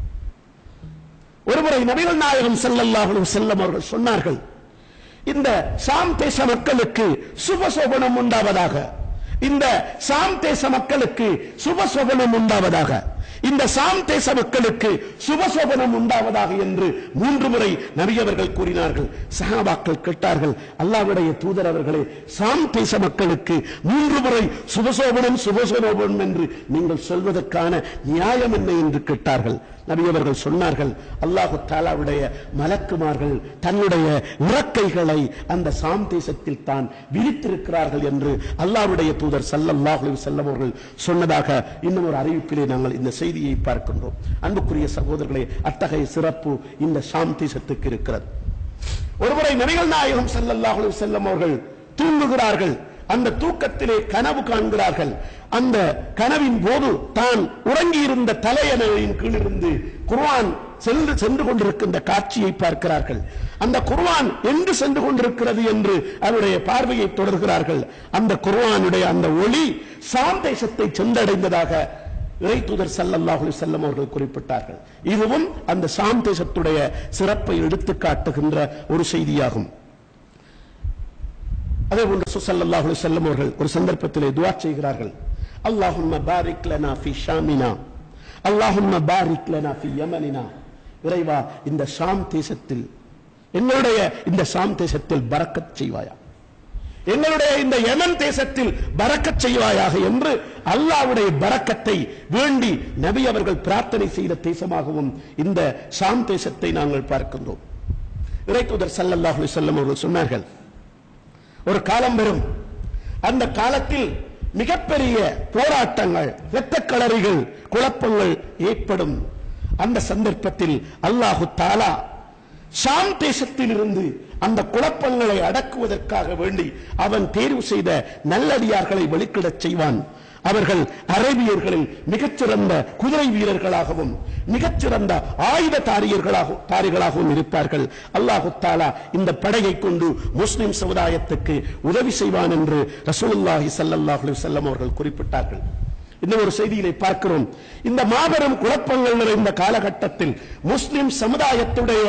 ஒருமுறை நபிகள் நாயகம் ஸல்லல்லாஹு அலைஹி வஸல்லம் அவர்கள் சொன்னார்கள் இந்த சாம் தேச மக்களுக்கு சுபசோபனம் உண்டாவதாக இந்த சாம் தேச மக்களுக்கு சுபசோபனம் உண்டாவதாக இந்த சாம் தேச மக்களுக்கு சுபசோபனம் உண்டாவதாக என்று மூன்று முறை நபி அவர்கள் கூறினார்கள் சஹாபாக்கள் கேட்டார்கள் அல்லாஹ்வுடைய தூதர் அவர்களே சாம் தேச மக்களுக்கு மூன்று முறை சுபசோபனம் சுபசோபனம் என்று நீங்கள் சொல்வதற்கான நியாயம் என்ன என்று கேட்டார்கள் நபி அவர்கள் சொன்னார்கள் அல்லாஹு தாலாவுடைய மலக்குமார்கள் தன்னுடைய இறக்கைகளை அந்த சாம் தேசத்தில் தான் விரித்திருக்கிறார்கள் என்று அல்லாஹ்வுடைய தூதர் ஸல்லல்லாஹு அலைஹி வஸல்லம் அவர்கள் சொன்னதாக இன்னும் ஒரு அறிவிப்பிலே நாங்கள் இந்த செய்தியை பார்க்கின்றோம் அன்புக்குரிய சகோதரர்களே அத்தகைய சிறப்பு இந்த சாம் தேசத்துக்கு இருக்கிறது ஒருமுறை நபிகள் நாயகம் ஸல்லல்லாஹு அலைஹி வஸல்லம் அவர்கள் தூங்குகிறார்கள் அந்த தூக்கத்திலே கனவு காண்கிறார்கள் அந்த கனவின் போது தான் உறங்கியிருந்த தலையணையின் கீழிருந்து குர்ஆன் சென்று சென்று கொண்டிருக்கின்ற காட்சியை பார்க்கிறார்கள் அந்த குர்ஆன் எங்கு சென்று கொண்டிருக்கிறது என்று அவருடைய பார்வையை தொடர்கிறார்கள் அந்த குர்ஆனுடைய அந்த ஒளி சாம் தேசத்தை சென்றடைந்ததாக இறை தூதர் ஸல்லல்லாஹு அலைஹி வஸல்லம் அவர்கள் குறிப்பிட்டார்கள் இதுவும் அந்த சாம் தேசத்துடைய சிறப்பை எடுத்து காட்டுகின்ற ஒரு செய்தியாகும் அதே போன்று ஸல்லல்லாஹு அலைஹி வஸல்லம் அவர்கள் ஒரு சந்தர்ப்பத்திலே துஆ செய்கிறார்கள் அல்லாஹும்ம பாரிக் லனா ஃபி ஷாமினா அல்லாஹும்ம பாரிக் லனா ஃபி யமனினா இறைவா இந்த ஷாம் தேசத்தில் எங்களுடைய இந்த ஷாம் தேசத்தில் பரக்கத் செய்வாயா எங்களுடைய இந்த யமன் தேசத்தில் பரக்கத் செய்வாயாக என்று அல்லாஹ்வுடைய பரக்கத்தை வேண்டி நபி அவர்கள் பிரார்த்தனை செய்த தேசமாகவும் இந்த ஷாம் தேசத்தை நாங்கள் பார்க்கின்றோம் இறைத்தூதர் ஸல்லல்லாஹு அலைஹி வஸல்லம் அவர்கள் சொன்னார்கள் ஒரு காலம் வரும் அந்த காலத்தில் மிகப்பெரிய போராட்டங்கள் இரத்தக்களறிகள் குழப்பங்கள் ஏற்படும் அந்த சந்தர்ப்பத்தில் அல்லாஹு தாலா ஷாம் தேசத்தில் இருந்து அந்த குழப்பங்களை அடக்குவதற்காக வேண்டி அவன் தேர்வு செய்த நல்லடியார்களை வெளிக்கிடச் செய்வான் அவர்கள் அரேபியர்களில் மிகச்சிறந்த குதிரை வீரர்களாகவும் மிகச்சிறந்த ஆயுத தாரியர்களாகவும் தாரிகளாகவும் இருப்பார்கள் அல்லாஹு தாலா இந்த படையை கொண்டு முஸ்லிம் சமுதாயத்துக்கு உதவி செய்வான் என்று ரசூலுல்லாஹி ஸல்லல்லாஹு அலைஹி வஸல்லம் அவர்கள் குறிப்பிட்டார்கள் இன்னும் ஒரு செய்தியிலே பார்க்கிறோம் இந்த மாபெரும் குழப்பங்கள் நிறைந்த காலகட்டத்தில் முஸ்லிம் சமுதாயத்துடைய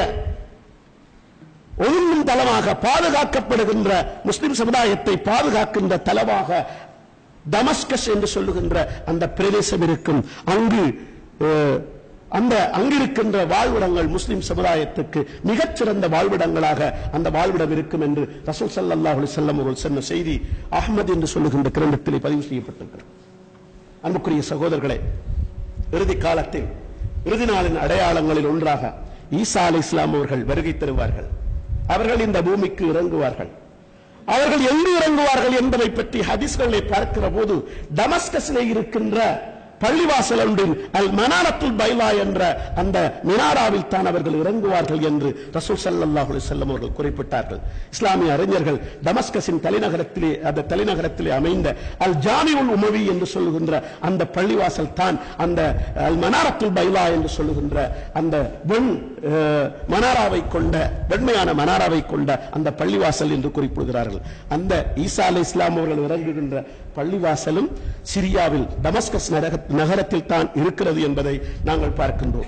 ஒழுங்கும் தளமாக பாதுகாக்கப்படுகின்ற முஸ்லிம் சமுதாயத்தை பாதுகாக்கின்ற தளமாக டமஸ்கஸ் என்று சொல்லுகின்ற அந்த பிரதேசம் இருக்கும் அங்கு அஹ், அந்த அங்கிருக்கின்ற வாழ்விடங்கள் முஸ்லிம் சமுதாயத்துக்கு மிகச்சிறந்த வாழ்விடங்களாக அந்த வாழ்விடம் இருக்கும் என்று ரசூல் ஸல்லல்லாஹு அலைஹி வஸல்லம் அவர்கள் சொன்ன செய்தி அஹ்மத் என்று சொல்லுகின்ற கிரந்தத்திலே பதிவு செய்யப்பட்டிருக்கிறது அன்புக்குரிய சகோதரர்களே இறுதி காலத்தில் இறுதி நாளின் அடையாளங்களில் ஒன்றாக ஈசா அலை இஸ்லாம் அவர்கள் வருகை தருவார்கள் அவர்கள் இந்த பூமிக்கு இறங்குவார்கள் அவர்கள் எங்கு இறங்குவார்கள் என்பதை பற்றி ஹதீஸ்களை பார்க்கிற போது டமஸ்கஸிலே இருக்கின்ற பள்ளிவாசல் ஒன்றின் அல் மனாரத்துல் பைலா என்ற அந்த மினாராவில் தான் அவர்கள் இறங்குவார்கள் என்று ரசூல் ஸல்லல்லாஹு அலைஹி வஸல்லம் அவர்கள் குறிப்பிட்டார்கள் இஸ்லாமிய அறிஞர்கள் டமஸ்கஸின் தலைநகரத்திலே அந்த தலைநகரத்திலே அமைந்த அல் ஜாமிஉல் உமவி என்று சொல்லுகின்ற அந்த பள்ளிவாசல் தான் அந்த அல் மனாரத்துல் பைலா என்று சொல்லுகின்ற அந்த வெண் அஹ், மனாராவை கொண்ட வெண்மையான மனாராவை கொண்ட அந்த பள்ளிவாசல் என்று குறிப்பிடுகிறார்கள் அந்த ஈசா அலை இஸ்லாம் அவர்கள் இறங்குகின்ற பள்ளிவாசலும் சிரியாவில் டமஸ்கஸ் நரக- நகரத்தில் தான் இருக்கிறது என்பதை நாங்கள் பார்க்கின்றோம்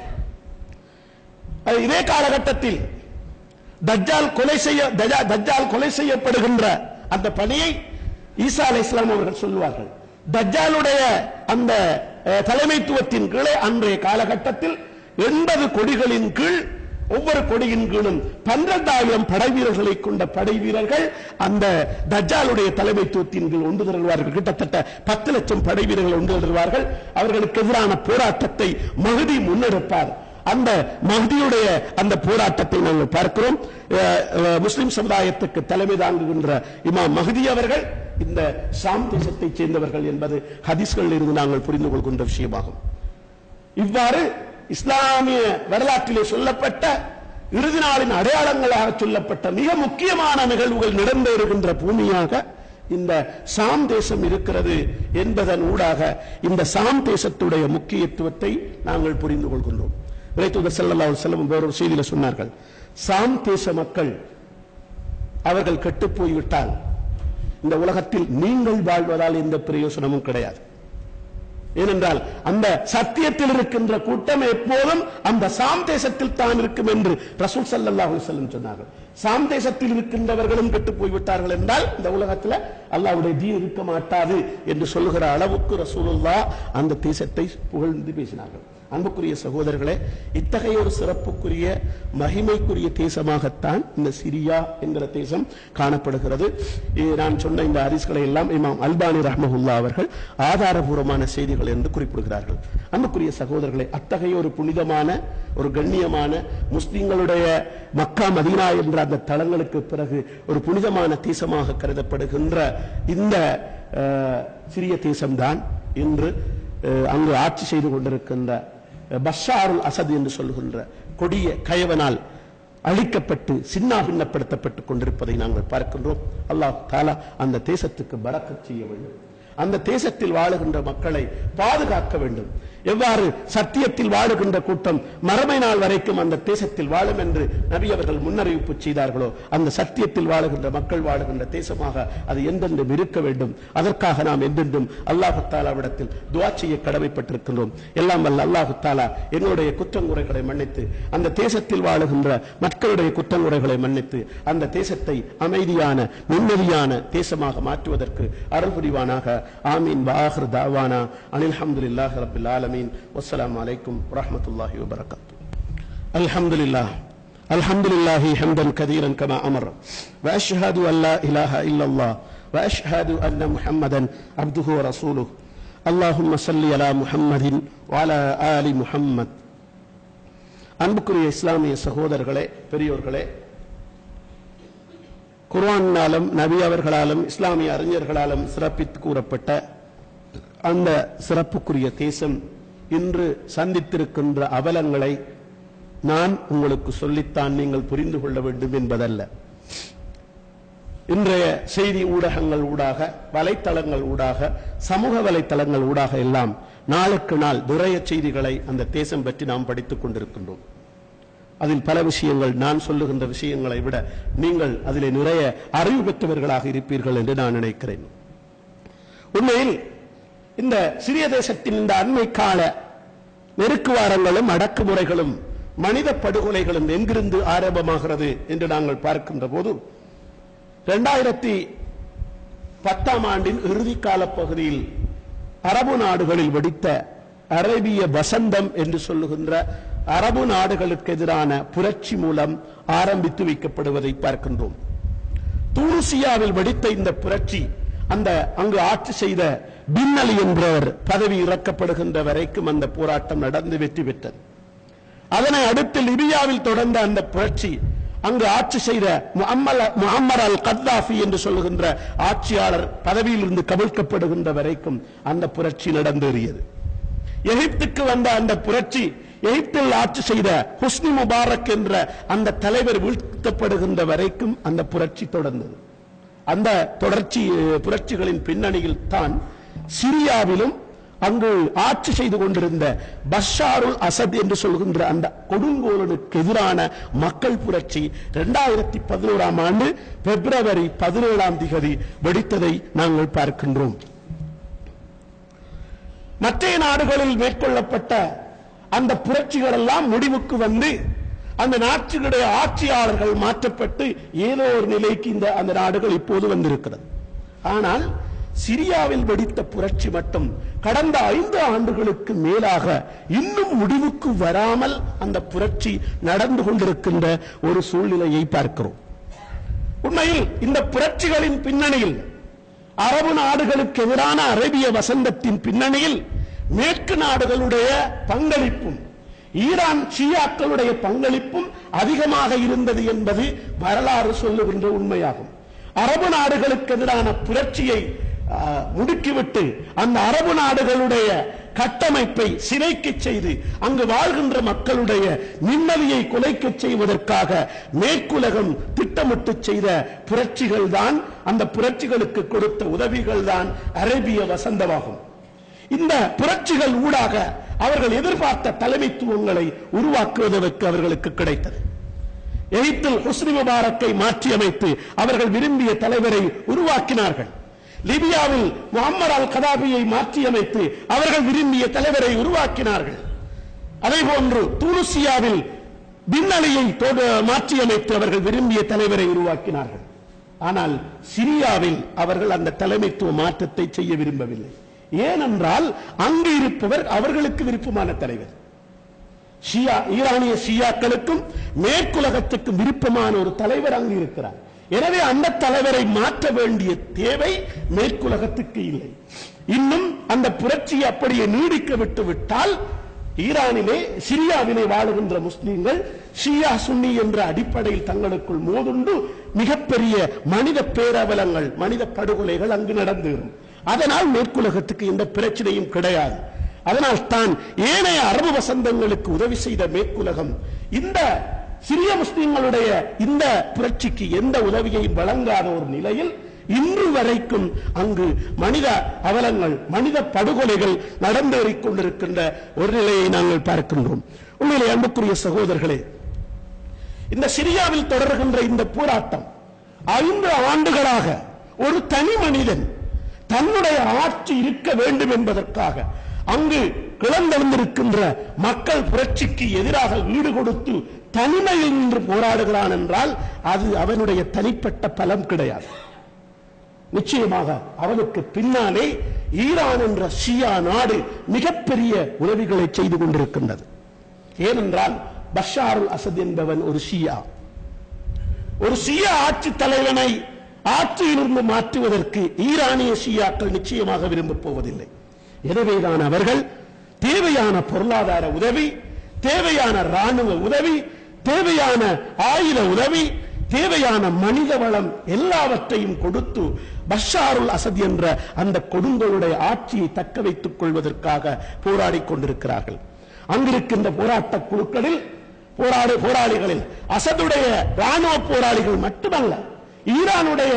அது இதே காலகட்டத்தில் தஜ்ஜால் கொலை செய்ய தஜா- தஜ்ஜால் கொலை செய்யப்படுகின்ற அந்த பணியை ஈசா அலை இஸ்லாம் அவர்கள் சொல்லுவார்கள் தஜ்ஜாலுடைய அந்த அஹ், தலைமைத்துவத்தின் கீழே அன்றைய காலகட்டத்தில் எண்பது கொடிகளின் கீழ் ஒவ்வொரு கொடியின் கீழும் பன்னிரண்டாயிரம் படை வீரர்களை கொண்ட படை வீரர்கள் அந்த தஜ்ஜாலுடைய தலைமைத்துவத்தின் கீழ் ஒன்று திரள்வார்கள் கிட்டத்தட்ட பத்து லட்சம் படை வீரர்கள் ஒன்று திரள்வார்கள் அவர்களுக்கு எதிரான போராட்டத்தை மகுதி முன்னெடுப்பார் அந்த மஹதியுடைய அந்த போராட்டத்தை நாங்கள் பார்க்கிறோம் அஹ், அஹ், முஸ்லிம் சமுதாயத்துக்கு தலைமை தாங்குகின்ற இமாம் மஹதி அவர்கள் இந்த சாம் தேசத்தைச் சேர்ந்தவர்கள் என்பது ஹதீஸ்களில் இருந்து நாங்கள் புரிந்து கொள்கின்ற விஷயமாகும் இவ்வாறு இஸ்லாமிய வரலாற்றிலே சொல்லப்பட்ட இறுதி நாளின் அடையாளங்களாக சொல்லப்பட்ட மிக முக்கியமான நிகழ்வுகள் நடந்தேறுகின்ற பூமியாக இந்த சாம் தேசம் இருக்கிறது என்பதன் ஊடாக இந்த சாம் தேசத்துடைய முக்கியத்துவத்தை நாங்கள் புரிந்து கொள்கின்றோம் இறைத்தூதர் ஸல்லல்லாஹு அலைஹி வஸல்லம் வேறொரு செய்தியில சொன்னார்கள் சாம் தேச மக்கள் அவர்கள் கெட்டுப் போய்விட்டால் இந்த உலகத்தில் நீங்கள் வாழ்வதால் எந்த பிரயோசனமும் கிடையாது ஏனென்றால் அந்த சத்தியத்தில் இருக்கின்ற கூட்டம் எப்போதும் அந்த சாம் தேசத்தில் தான் இருக்கும் என்று ரசூல் ஸல்லல்லாஹு அலைஹி வஸல்லம் சொன்னார்கள் சாம் தேசத்தில் இருக்கின்றவர்களும் கெட்டு போய்விட்டார்கள் என்றால் இந்த உலகத்தில் அல்லாஹ்வுடைய தீன் இருக்க மாட்டாது என்று சொல்லுகிற அளவுக்கு ரசூலுல்லாஹ் அந்த தேசத்தை புகழ்ந்து பேசினார்கள் அன்புக்குரிய சகோதரர்களே இத்தகைய ஒரு சிறப்புக்குரிய மகிமைக்குரிய தேசமாகத்தான் இந்த சிரியா என்கிற தேசம் காணப்படுகிறது இது நான் சொன்ன இந்த ஹரிஸ்களை எல்லாம் இமாம் அல்பானி ரஹ்மஹுல்லா அவர்கள் ஆதாரபூர்வமான செய்திகள் என்று குறிப்பிடுகிறார்கள் அன்புக்குரிய சகோதரர்களே அத்தகைய ஒரு புனிதமான ஒரு கண்ணியமான முஸ்லிம்களுடைய மக்கா மதீனா என்ற அந்த தளங்களுக்கு பிறகு ஒரு புனிதமான தேசமாக கருதப்படுகின்ற இந்த அஹ், சிறிய தேசம்தான் இன்று அஹ், அங்கு ஆட்சி செய்து கொண்டிருக்கின்ற பஷாருல் அசத் என்று சொல்லுகின்ற கொடிய கயவனால் அழிக்கப்பட்டு சின்னாபின்னப்படுத்தப்பட்டுக் கொண்டிருப்பதை நாங்கள் பார்க்கின்றோம் அல்லாஹ் தாலா அந்த தேசத்துக்கு பரக்கத் செய்ய வேண்டும் அந்த தேசத்தில் வாழுகின்ற மக்களை பாதுகாக்க வேண்டும் எவ்வாறு சத்தியத்தில் வாழுகின்ற கூட்டம் மறுமை நாள் வரைக்கும் அந்த தேசத்தில் வாழும் என்று நபி அவர்கள் முன்னறிவிப்பு செய்தார்களோ அந்த சத்தியத்தில் வாழுகின்ற மக்கள் வாழுகின்ற தேசமாக அது எந்தென்றும் இருக்க வேண்டும் அதற்காக நாம் எந்தென்றும் அல்லாஹு தாலாவிடத்தில் துவா செய்ய கடமைப்பட்டிருக்கின்றோம் எல்லாம் வல்ல அல்லாஹு தாலா எங்களுடைய குற்றங்குறைகளை மன்னித்து அந்த தேசத்தில் வாழுகின்ற மக்களுடைய குற்றங்குறைகளை மன்னித்து அந்த தேசத்தை அமைதியான நிம்மதியான தேசமாக மாற்றுவதற்கு அருள் புரிவானாக ஆமீன் வாஹர் தாவானா அனில் அஹமதுல்லாஹ் ரபில் ஆலமீன் வஸ்ஸலாமு அலைக்கும் வரஹ்மத்துல்லாஹி வபரகாத்துஹு الحمد لله الحمد لله حمدا كثيرا كما امر واشهد ان لا اله الا الله واشهد ان محمدا عبده ورسوله اللهم صل على محمد وعلى ال محمد அன்புக்குரிய இஸ்லாமிய சகோதரர்களே பெரியோர்களே குர்ஆனாலும் நபி அவர்களாலும் இஸ்லாமிய அறிஞர்களாலும் சிறப்பித்து கூறப்பட்ட அந்த சிறப்புக்குரிய தேசம் இன்று சந்தித்திருக்கின்ற அவலங்களை நான் உங்களுக்கு சொல்லித்தான் நீங்கள் புரிந்து கொள்ள வேண்டும் என்பதல்ல இன்றைய செய்தி ஊடகங்கள் ஊடாக வலைத்தளங்கள் ஊடாக சமூக வலைத்தளங்கள் ஊடாக எல்லாம் நாளுக்கு நாள் நிறைய செய்திகளை அந்த தேசம் பற்றி நாம் படித்துக் கொண்டிருக்கின்றோம் அதில் பல விஷயங்கள் நான் சொல்லுகின்ற விஷயங்களை விட நீங்கள் அதிலே நிறைய அறிவு பெற்றவர்களாக இருப்பீர்கள் என்று நான் நினைக்கிறேன் உண்மையில் இந்த சிறிய தேசத்தின் இந்த அண்மை கால நெருக்குவாரங்களும் அடக்குமுறைகளும் மனித படுகொலைகளும் எங்கிருந்து ஆரம்பமாகிறது என்று நாங்கள் பார்க்கின்ற போது இரண்டாயிரத்தி பத்தாம் ஆண்டின் இறுதி கால பகுதியில் அரபு நாடுகளில் வெடித்த அரேபிய வசந்தம் என்று சொல்லுகின்ற அரபு நாடுகளுக்கு எதிரான புரட்சி மூலம் ஆரம்பித்து வைக்கப்படுவதை பார்க்கின்றோம் தூனுசியாவில் வெடித்த இந்த புரட்சி அந்த அங்கு ஆட்சி செய்த பின்னலி என்பவர் பதவி இறக்கப்படுகின்ற வரைக்கும் அந்த போராட்டம் நடந்து வெற்றி பெற்றது அதனை அடுத்து லிபியாவில் தொடர்ந்த அந்த புரட்சி அங்கு ஆட்சி செய்த முகம்மர் அல் கத்தாஃபி என்று சொல்லுகின்ற ஆட்சியாளர் பதவியில் இருந்து கவிழ்க்கப்படுகின்ற வரைக்கும் அந்த புரட்சி நடந்தேறியது எகிப்துக்கு வந்த அந்த புரட்சி எகிப்தில் ஆட்சி செய்த ஹுஸ்னி முபாரக் என்ற அந்த தலைவர் வீழ்த்தப்படுகின்ற வரைக்கும் அந்த புரட்சி தொடர்ந்தது அந்த தொடர்ச்சி புரட்சிகளின் பின்னணியில் தான் சிரியாவிலும் அங்கு ஆட்சி செய்து கொண்டிருந்த பஷாருல் அசத் என்று சொல்கின்ற அந்த கொடுங்கோலனுக்கு எதிரான மக்கள் புரட்சி இரண்டாயிரத்தி பதினோராம் ஆண்டு பிப்ரவரி பதினேழாம் திகதி வெடித்ததை நாங்கள் பார்க்கின்றோம் மற்ற நாடுகளில் மேற்கொள்ளப்பட்ட அந்த புரட்சிகள் எல்லாம் முடிவுக்கு வந்து அந்த நாட்டுடைய ஆட்சியாளர்கள் மாற்றப்பட்டு ஏதோ ஒரு நிலைக்கு இந்த அந்த நாடுகள் இப்போது வந்திருக்கிறது ஆனால் சிரியாவில் வெடித்த புரட்சி மட்டும் கடந்த ஐந்து ஆண்டுகளுக்கு மேலாக இன்னும் முடிவுக்கு வராமல் அந்த புரட்சி நடந்து கொண்டிருக்கின்ற ஒரு சூழ்நிலையை பார்க்கிறோம் உண்மையில் இந்த புரட்சிகளின் பின்னணியில் அரபு நாடுகளுக்கு எதிரான அரேபிய வசந்தத்தின் பின்னணியில் மேற்கு நாடுகளுடைய பங்களிப்பும் ஈரான் ஷியாக்களுடைய பங்களிப்பும் அதிகமாக இருந்தது என்பது வரலாறு சொல்லுகின்ற உண்மையாகும் அரபு நாடுகளுக்கு எதிரான புரட்சியை முடுக்கிவிட்டு அந்த அரபு நாடுகளுடைய கட்டமைப்பை சிதைக்க செய்து அங்கு வாழ்கின்ற மக்களுடைய நிம்மதியை குலைக்க செய்வதற்காக மேற்குலகம் திட்டமிட்டு செய்த புரட்சிகள் தான் அந்த புரட்சிகளுக்கு கொடுத்த உதவிகள் தான் அரேபிய வசந்தமாகும் இந்த புரட்சிகள் ஊடாக அவர்கள் எதிர்பார்த்த தலைமைத்துவங்களை உருவாக்குவதற்கு அவர்களுக்கு கிடைத்தது எகிப்தில் ஹுஸ்னி முபாரக்கை மாற்றியமைத்து அவர்கள் விரும்பிய தலைவரை உருவாக்கினார்கள் லிபியாவில் முகம்மது அல் கதாபியை மாற்றியமைத்து அவர்கள் விரும்பிய தலைவரை உருவாக்கினார்கள் அதே போன்று தூனுசியாவில் பின்னணியை மாற்றியமைத்து அவர்கள் விரும்பிய தலைவரை உருவாக்கினார்கள் ஆனால் சிரியாவில் அவர்கள் அந்த தலைமைத்துவ மாற்றத்தை செய்ய விரும்பவில்லை ஏனென்றால் அங்கு இருப்பவர் அவர்களுக்கு விருப்பமான தலைவர் ஷியா ஈரானிய ஷியாக்களுக்கும் மேற்குலகத்துக்கும் விருப்பமான ஒரு தலைவர் அங்கு இருக்கிறார் எனவே அந்த தலைவரை மாற்ற வேண்டிய தேவை மேற்குலகத்துக்கு இல்லை இன்னும் அந்த புரட்சியை அப்படியே நீடிக்க விட்டு விட்டால் ஈரானிலே சிரியாவிலே வாழுகின்ற முஸ்லிம்கள் ஷியா சுன்னி என்ற அடிப்படையில் தங்களுக்குள் மோதுண்டு மிகப்பெரிய மனித பேரவலங்கள் மனித படுகொலைகள் அங்கு நடந்தேறும் அதனால் மேற்குலகத்துக்கு எந்த பிரச்சனையும் கிடையாது அதனால் தான் ஏனைய அரபு வசந்தங்களுக்கு உதவி செய்த மேற்குலகம் இந்த சிறிய முஸ்லிம்களுடைய இந்த புரட்சிக்கு எந்த உதவியையும் வழங்காத ஒரு நிலையில் இன்று வரைக்கும் அங்கு மனித அவலங்கள் மனித படுகொலைகள் நடந்தேறிக் கொண்டிருக்கின்ற ஒரு நிலையை நாங்கள் பார்க்கின்றோம் உண்மையிலே அன்புக்குரிய சகோதரர்களே இந்த சிரியாவில் தொடர்கின்ற இந்த போராட்டம் ஐந்து ஆண்டுகளாக ஒரு தனி மனிதன் தன்னுடைய ஆட்சி இருக்க வேண்டும் என்பதற்காக அங்கு கிளந்தெழுந்திருக்கின்ற மக்கள் புரட்சிக்கு எதிராக ஈடு கொடுத்து தனிமையில் நின்று போராடுகிறான் என்றால் அது அவனுடைய தனிப்பட்ட பலம் கிடையாது நிச்சயமாக அவனுக்கு பின்னாலே ஈரான் என்ற ஷியா நாடு மிகப்பெரிய உதவிகளை செய்து கொண்டிருக்கின்றது ஏனென்றால் பஷாருல் அசத் என்பவன் ஒரு ஷியா ஒரு ஷியா ஆட்சி தலைவனை ஆட்சியிலிருந்து மாற்றுவதற்கு ஈரானிய ஷியாக்கள் நிச்சயமாக விரும்பப் போவதில்லை எனவேதான் அவர்கள் தேவையான பொருளாதார உதவி தேவையான ராணுவ உதவி தேவையான ஆயுத உதவி தேவையான மனித வளம் எல்லாவற்றையும் கொடுத்து பஷாருல் அசத் என்ற அந்த கொடுங்களுடைய ஆட்சியை தக்க வைத்துக் கொள்வதற்காக போராடிக் கொண்டிருக்கிறார்கள் அங்கிருக்கின்ற போராட்ட குழுக்களில் போராடு போராளிகளில் அசதுடைய ராணுவ போராளிகள் மட்டுமல்ல ஈரானுடைய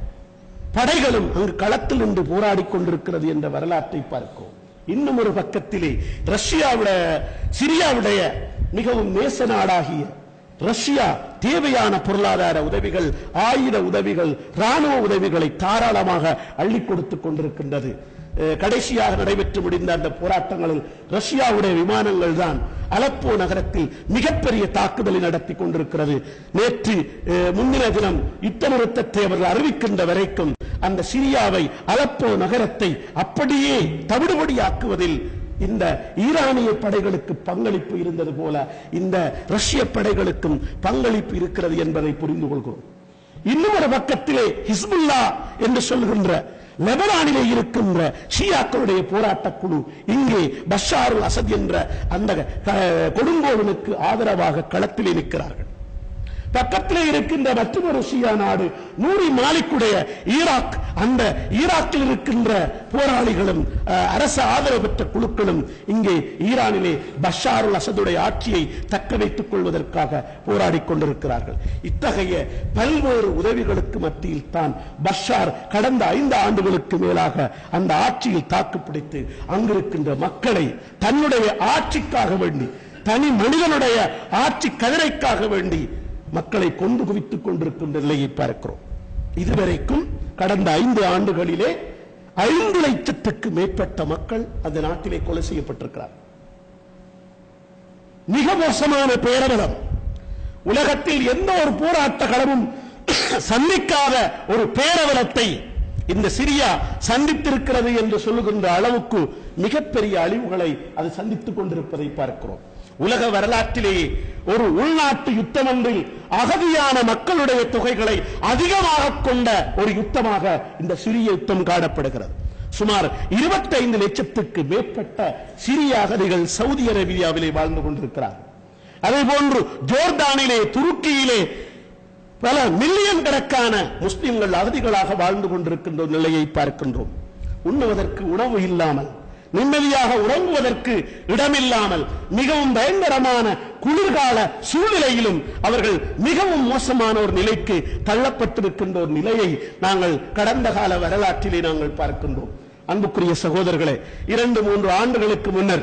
படைகளும் அங்கு களத்தில் நின்று போராடிக் கொண்டிருக்கிறது என்ற வரலாற்றை பார்க்கிறோம் இன்னும் ஒரு பக்கத்திலே ரஷ்யாவுடைய சிரியாவுடைய மிகவும் நேச நாடாகிய ரஷ்யா தேவையான பொருளாதார உதவிகள் ஆயுத உதவிகள் ராணுவ உதவிகளை தாராளமாக அள்ளி கொடுத்துக் கொண்டிருக்கின்றது அஹ், கடைசியாக நடைபெற்று முடிந்த அந்த போராட்டங்களில் ரஷ்யாவுடைய விமானங்கள் தான் அலப்போ நகரத்தில் மிகப்பெரிய தாக்குதலை நடத்தி கொண்டிருக்கிறது நேற்று அஹ், முன்தின தினம் யுத்த நிறுத்தத்தை அவர்கள் அறிவிக்கின்ற வரைக்கும் அந்த சிரியாவை அலப்போ நகரத்தை அப்படியே தவிடுபடியாக்குவதில் இந்த ஈரானிய படைகளுக்கு பங்களிப்பு இருந்தது போல இந்த ரஷ்ய படைகளுக்கும் பங்களிப்பு இருக்கிறது என்பதை புரிந்து கொள்கிறோம் இன்னும் ஒரு பக்கத்திலே ஹிஸ்புல்லா என்று சொல்கின்ற லெபனானிலே இருக்கின்ற ஷியாக்களுடைய போராட்ட குழு இங்கே பஷாருல் அசத் என்ற அந்த க- கொடுங்கோலனுக்கு ஆதரவாக களத்திலே நிற்கிறார்கள் பக்கத்திலே இருக்கின்ற மற்றொரு ஷியா நாடு நூரி மாலிக்குடைய ஈராக் அந்த ஈராக்கில் இருக்கின்ற போராளிகளும் அஹ், அரசு ஆதரவு பெற்ற குழுக்களும் இங்கே ஈரானிலே பஷாருல் அசதுடைய ஆட்சியை தக்க வைத்துக் கொள்வதற்காக போராடிக் கொண்டிருக்கிறார்கள் இத்தகைய பல்வேறு உதவிகளுக்கு மத்தியில் தான் பஷார் கடந்த ஐந்து ஆண்டுகளுக்கு மேலாக அந்த ஆட்சியில் தாக்குப்பிடித்து அங்கிருக்கின்ற மக்களை தன்னுடைய ஆட்சிக்காக வேண்டி தனி மனிதனுடைய ஆட்சி கதிரைக்காக வேண்டி மக்களை கொண்டு குவித்துக் கொண்டிருக்கின்ற நிலையை பார்க்கிறோம் இதுவரைக்கும் கடந்த ஐந்து ஆண்டுகளிலே ஐந்து லட்சத்துக்கு மேற்பட்ட மக்கள் அந்த நாட்டிலே கொலை செய்யப்பட்டிருக்கிறார் மிக மோசமான பேரவலம் உலகத்தில் எந்த ஒரு போராட்ட களமும் சந்திக்காத ஒரு பேரவலத்தை இந்த சிரியா சந்தித்திருக்கிறது என்று சொல்லுகின்ற அளவுக்கு மிகப்பெரிய அழிவுகளை அது சந்தித்துக் கொண்டிருப்பதை பார்க்கிறோம் உலக வரலாற்றிலேயே ஒரு உள்நாட்டு யுத்தம் ஒன்றில் அகதியான மக்களுடைய தொகைகளை அதிகமாக கொண்ட ஒரு யுத்தமாக இந்த சிறிய யுத்தம் காணப்படுகிறது சுமார் 25 லட்சத்துக்கு மேற்பட்ட சிறிய அகதிகள் சவுதி அரேபியாவிலே வாழ்ந்து கொண்டிருக்கிறார்கள் அதே போன்று ஜோர்டானிலே துருக்கியிலே பல மில்லியன் கணக்கான முஸ்லிம்கள் அகதிகளாக வாழ்ந்து கொண்டிருக்கின்ற ஒரு நிலையை பார்க்கின்றோம் உண்ணுவதற்கு உணவு இல்லாமல் நிம்மதியாக உறங்குவதற்கு இடமில்லாமல் மிகவும் பயங்கரமான குளிர்கால சூழ்நிலையிலும் அவர்கள் மிகவும் மோசமான ஒரு நிலைக்கு தள்ளப்பட்டிருக்கின்ற ஒரு நிலையை நாங்கள் கடந்த கால வரலாற்றிலே நாங்கள் பார்க்கின்றோம் அன்புக்குரிய சகோதரர்களே இரண்டு மூன்று ஆண்டுகளுக்கு முன்னர்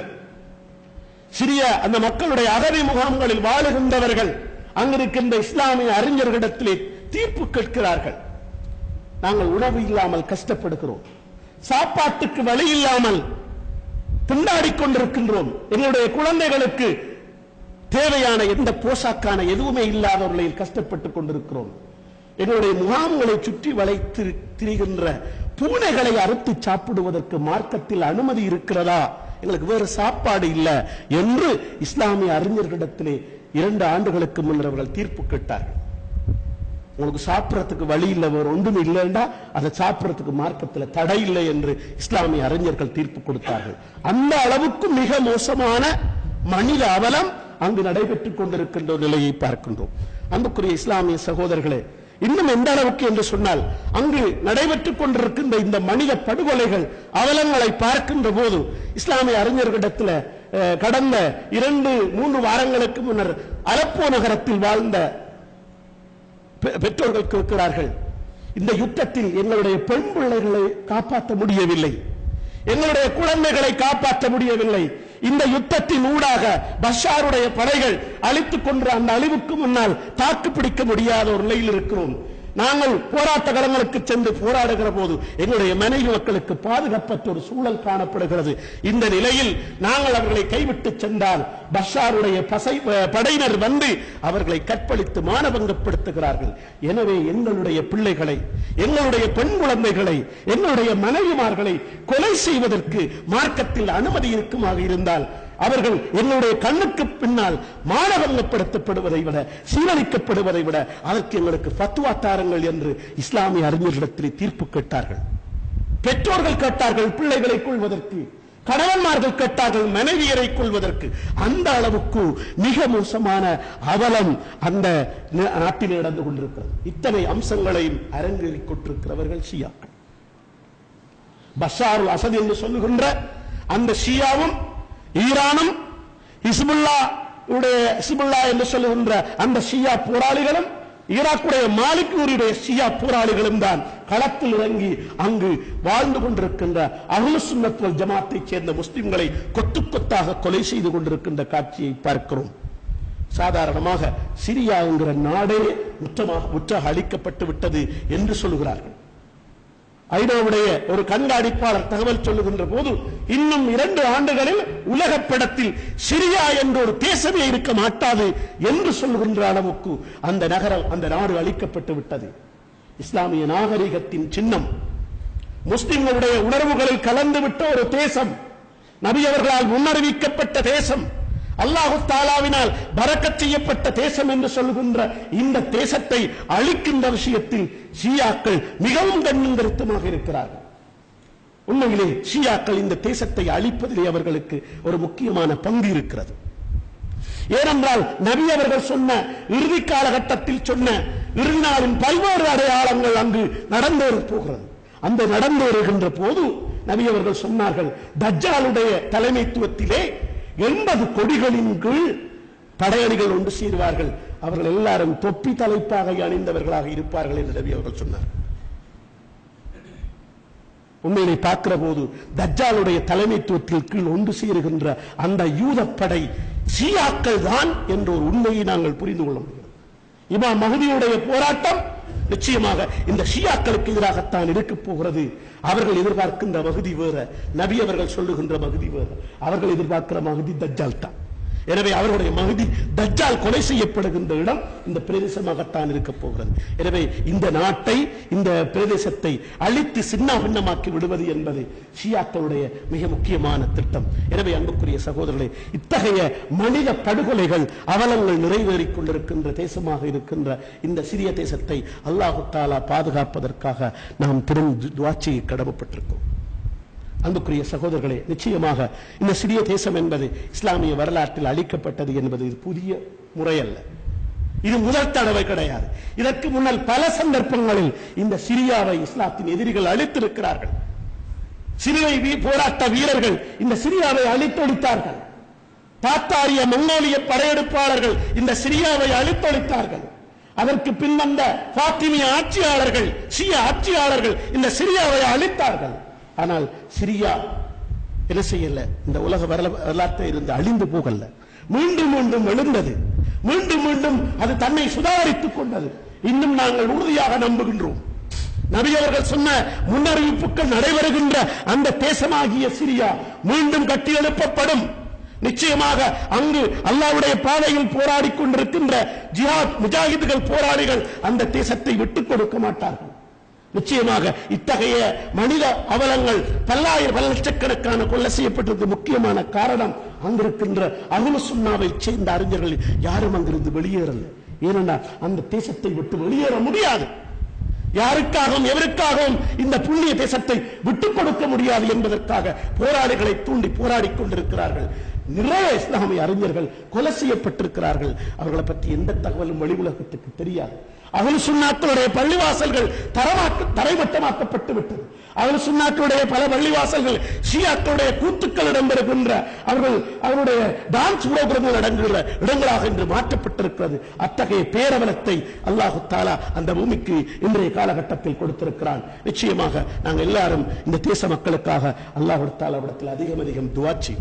சிறிய அந்த மக்களுடைய அகதி முகாம்களில் வாழுகின்றவர்கள் அங்கிருக்கின்ற இஸ்லாமிய அறிஞர்களிடத்திலே தீர்ப்பு கேட்கிறார்கள் நாங்கள் உணவு இல்லாமல் கஷ்டப்படுகிறோம் சாப்பாட்டுக்கு வழி இல்லாமல் திண்டாடிக் கொண்டிருக்கின்றோம் எங்களுடைய குழந்தைகளுக்கு தேவையான எந்த போசாக்கான எதுவுமே இல்லாத ஒரு நிலையில் கஷ்டப்பட்டுக் கொண்டிருக்கிறோம் எங்களுடைய முகாம்களை சுற்றி வளைத்து திரிகின்ற பூனைகளை அறுத்து சாப்பிடுவதற்கு மார்க்கத்தில் அனுமதி இருக்கிறதா எங்களுக்கு வேறு சாப்பாடு இல்ல என்று இஸ்லாமிய அறிஞர்களிடத்திலே இரண்டு ஆண்டுகளுக்கு முன்னர் அவர்கள் தீர்ப்பு கேட்டார்கள் உங்களுக்கு சாப்பிடறதுக்கு வழி இல்லை வேற ஒன்றும் இல்லைண்டா அதை சாப்பிடறதுக்கு மார்க்கத்தில் தடை இல்லை என்று இஸ்லாமிய அறிஞர்கள் தீர்ப்பு கொடுத்தார்கள் அந்த அளவுக்கு மிக மோசமான மனித அவலம் அங்கு நடைபெற்றுக் கொண்டிருக்கின்ற ஒரு நிலையை பார்க்கின்றோம் அன்புக்குரிய இஸ்லாமிய சகோதரர்களே இன்னும் எந்த அளவுக்கு என்று சொன்னால் அங்கு நடைபெற்றுக் கொண்டிருக்கின்ற இந்த மனித படுகொலைகள் அவலங்களை பார்க்கின்ற போது இஸ்லாமிய அறிஞர்களிடத்தில் அஹ், கடந்த இரண்டு மூன்று வாரங்களுக்கு முன்னர் அலப்போ நகரத்தில் வாழ்ந்த பெ- பெற்றோர்கள் கேட்கிறார்கள் இந்த யுத்தத்தில் எங்களுடைய பெண் பிள்ளைகளை காப்பாற்ற முடியவில்லை எங்களுடைய குழந்தைகளை காப்பாற்ற முடியவில்லை இந்த யுத்தத்தின் ஊடாக பஷாருடைய படைகள் அழித்துக் கொன்ற அந்த அழிவுக்கு முன்னால் தாக்கு பிடிக்க முடியாத ஒரு நிலையில் இருக்கிறோம் நாங்கள் போராட்ட களங்களுக்கு சென்று போராடுகிற போது எங்களுடைய மனைவி மக்களுக்கு பாதுகாப்பற்ற ஒரு சூழல் காணப்படுகிறது இந்த நிலையில் நாங்கள் அவர்களை கைவிட்டு சென்றால் பஷாருடைய பசை படையினர் வந்து அவர்களை கற்பழித்து மானபங்கப்படுத்துகிறார்கள் எனவே எங்களுடைய பிள்ளைகளை எங்களுடைய பெண் குழந்தைகளை எங்களுடைய மனைவிமார்களை கொலை செய்வதற்கு மார்க்கத்தில் அனுமதி இருக்குமாக இருந்தால் அவர்கள் எங்களுடைய கண்ணுக்கு பின்னால் மானவங்கப்படுத்தப்படுவதை விட சீரழிக்கப்படுவதை விட அதற்கு எங்களுக்கு பத்துவா தாருங்கள் என்று இஸ்லாமிய அறிஞர்களிடத்தில் தீர்ப்பு கேட்டார்கள் பெற்றோர்கள் கேட்டார்கள் பிள்ளைகளை கொள்வதற்கு கணவன்மார்கள் கேட்டார்கள் மனைவியரை கொள்வதற்கு அந்த அளவுக்கு மிக மோசமான அவலம் அந்த நாட்டில் நடந்து கொண்டிருக்கிறது இத்தனை அம்சங்களையும் அரங்கேறிக் கொண்டிருக்கிறவர்கள் ஷியாக்கள் பஷாருல் அசத் என்று சொல்லுகின்ற அந்த ஷியாவும் ஈரானும் இஸ்புல்லா உடைய இஸ்புல்லா என்று சொல்லுகின்ற அந்த ஷியா போராளிகளும் ஈராக்குடைய மாலிக்கூருடைய ஷியா போராளிகளும் தான் களத்தில் இறங்கி அங்கு வாழ்ந்து கொண்டிருக்கின்ற அகுல சுன்னத்துவல் ஜமாத்தைச் சேர்ந்த முஸ்லிம்களை கொத்து கொத்தாக கொலை செய்து கொண்டிருக்கின்ற காட்சியை பார்க்கிறோம் சாதாரணமாக சிரியா என்கிற நாடே முற்றமாக முற்றாக அழிக்கப்பட்டு விட்டது என்று சொல்லுகிறார்கள் ஐநாவுடைய ஒரு கண்காணிப்பாளர் தகவல் சொல்லுகின்ற போது இன்னும் இரண்டு ஆண்டுகளில் உலக படத்தில் சிரியா என்ற ஒரு தேசமே இருக்க மாட்டாது என்று சொல்லுகின்ற அளவுக்கு அந்த நகரம் அந்த நாடு அழிக்கப்பட்டு விட்டது இஸ்லாமிய நாகரிகத்தின் சின்னம் முஸ்லிம்களுடைய உணர்வுகளில் கலந்துவிட்ட ஒரு தேசம் நபி அவர்களால் முன்னறிவிக்கப்பட்ட தேசம் அல்லாஹு தாலாவினால் பறக்கச் செய்யப்பட்ட தேசம் என்று சொல்லுகின்ற இந்த தேசத்தை அழிக்கின்ற விஷயத்தில் ஷியாக்கள் மிகவும் கண்ணிங்கருத்தமாக இருக்கிறார்கள் உண்மையிலே ஷியாக்கள் இந்த தேசத்தை அழிப்பதிலே அவர்களுக்கு ஒரு முக்கியமான பங்கு இருக்கிறது ஏனென்றால் நபி அவர்கள் சொன்ன இறுதி காலகட்டத்தில் சொன்ன இறுதி நாளின் பல்வேறு அடையாளங்கள் அங்கு நடந்தேற போகிறது அந்த நடந்தேறுகின்ற போது நபி அவர்கள் சொன்னார்கள் தஜ்ஜாலுடைய தலைமைத்துவத்திலே எண்பது கொடிகளின் கீழ் படையணிகள் ஒன்று சேருவார்கள் அவர்கள் எல்லாரும் தொப்பி தலைப்பாக அணிந்தவர்களாக இருப்பார்கள் என்று நபி அவர்கள் சொன்னார் உண்மையிலே பார்க்கிற போது தஜ்ஜாலுடைய தலைமைத்துவத்தில் கீழ் ஒன்று சேருகின்ற அந்த யூதப்படை ஷியாக்கள் தான் என்ற ஒரு உண்மையை நாங்கள் புரிந்து கொள்ள முடியும் இமா மகுதியுடைய போராட்டம் நிச்சயமாக இந்த ஷியாக்களுக்கு எதிராகத்தான் இருக்க போகிறது அவர்கள் எதிர்பார்க்கின்ற மகுதி வேற நபி அவர்கள் சொல்லுகின்ற மகுதி வேற அவர்கள் எதிர்பார்க்கிற மகுதி தஜ்ஜால் தான் எனவே அவருடைய மகுதி தஜ்ஜால் கொலை செய்யப்படுகின்ற இடம் இந்த பிரதேசமாகத்தான் இருக்க போகிறது எனவே இந்த நாட்டை இந்த பிரதேசத்தை அழித்து சின்ன பின்னமாக்கி விடுவது என்பது ஷியாக்களுடைய மிக முக்கியமான திட்டம் எனவே அன்புக்குரிய சகோதரர்களே இத்தகைய மனித படுகொலைகள் அவலங்கள் நிறைவேறிக் கொண்டிருக்கின்ற தேசமாக இருக்கின்ற இந்த சிறிய தேசத்தை அல்லாஹு தாலா பாதுகாப்பதற்காக நாம் பெரும் துவாட்சியை கடமைப்பட்டிருக்கோம் அன்புக்குரிய சகோதரர்களே நிச்சயமாக இந்த சிறிய தேசம் என்பது இஸ்லாமிய வரலாற்றில் அளிக்கப்பட்டது என்பது இது புதிய முறையல்ல இது முதல் தடவை கிடையாது இதற்கு முன்னால் பல சந்தர்ப்பங்களில் இந்த சிரியாவை இஸ்லாத்தின் எதிரிகள் அழித்திருக்கிறார்கள் சிறுவை வீ- போராட்ட வீரர்கள் இந்த சிரியாவை அழித்தொழித்தார்கள் தாத்தாரிய மங்கோலிய படையெடுப்பாளர்கள் இந்த சிரியாவை அழித்தொழித்தார்கள் அதற்கு பின் வந்த பாத்திமிய ஆட்சியாளர்கள் ஷிய ஆட்சியாளர்கள் இந்த சிரியாவை அழித்தார்கள் ஆனால் சிரியா என்ன செய்யல இந்த உலக வரல- வரலாற்றை இருந்து அழிந்து போகல மீண்டும் மீண்டும் எழுந்தது மீண்டும் மீண்டும் அது தன்னை சுதாரித்துக் கொண்டது இன்னும் நாங்கள் உறுதியாக நம்புகின்றோம் நபி அவர்கள் சொன்ன முன்னறிவிப்புகள் நடைபெறுகின்ற அந்த தேசமாகிய சிரியா மீண்டும் கட்டியெழுப்பப்படும் நிச்சயமாக அங்கு அல்லாஹ்வுடைய பாதையில் போராடி கொண்டிருக்கின்ற ஜிஹாத் முஜாஹிதுகள் போராளிகள் அந்த தேசத்தை விட்டுக் கொடுக்க மாட்டார்கள் நிச்சயமாக இத்தகைய மனித அவலங்கள் பல்லாயிரம் பல லட்சக்கணக்கான கொலை செய்யப்பட்டதுக்கு முக்கியமான காரணம் அங்கிருக்கின்ற அகுல சுண்ணாவை சேர்ந்த அறிஞர்கள் யாரும் அங்கிருந்து வெளியேறல ஏனென்றால் அந்த தேசத்தை விட்டு வெளியேற முடியாது யாருக்காகவும் எவருக்காகவும் இந்த புண்ணிய தேசத்தை விட்டுக் கொடுக்க முடியாது என்பதற்காக போராளிகளை தூண்டி போராடிக் கொண்டிருக்கிறார்கள் நிறைய இஸ்லாமிய அறிஞர்கள் கொலை செய்யப்பட்டிருக்கிறார்கள் அவர்களை பற்றி எந்த தகவலும் வெளி உலகத்துக்கு தெரியாது அகல் சுண்ணாக்களுடைய பள்ளிவாசல்கள் தரமாக்க தரைமட்டமாக்கப்பட்டு விட்டது அகல் சுண்ணாக்களுடைய பல பள்ளிவாசல்கள் ஷியாக்களுடைய கூத்துக்கள் இடம்பெறுகின்ற அவர்கள் அவருடைய டான்ஸ் புரோகிரங்கள் அடங்குகிற இடங்களாக இன்று மாற்றப்பட்டிருக்கிறது அத்தகைய பேரவலத்தை அல்லாஹு தாலா அந்த பூமிக்கு இன்றைய காலகட்டத்தில் கொடுத்திருக்கிறான் நிச்சயமாக நாங்கள் எல்லாரும் இந்த தேச மக்களுக்காக அல்லாஹு தாலாவிடத்தில் அதிகம் அதிகம் துவாச்சி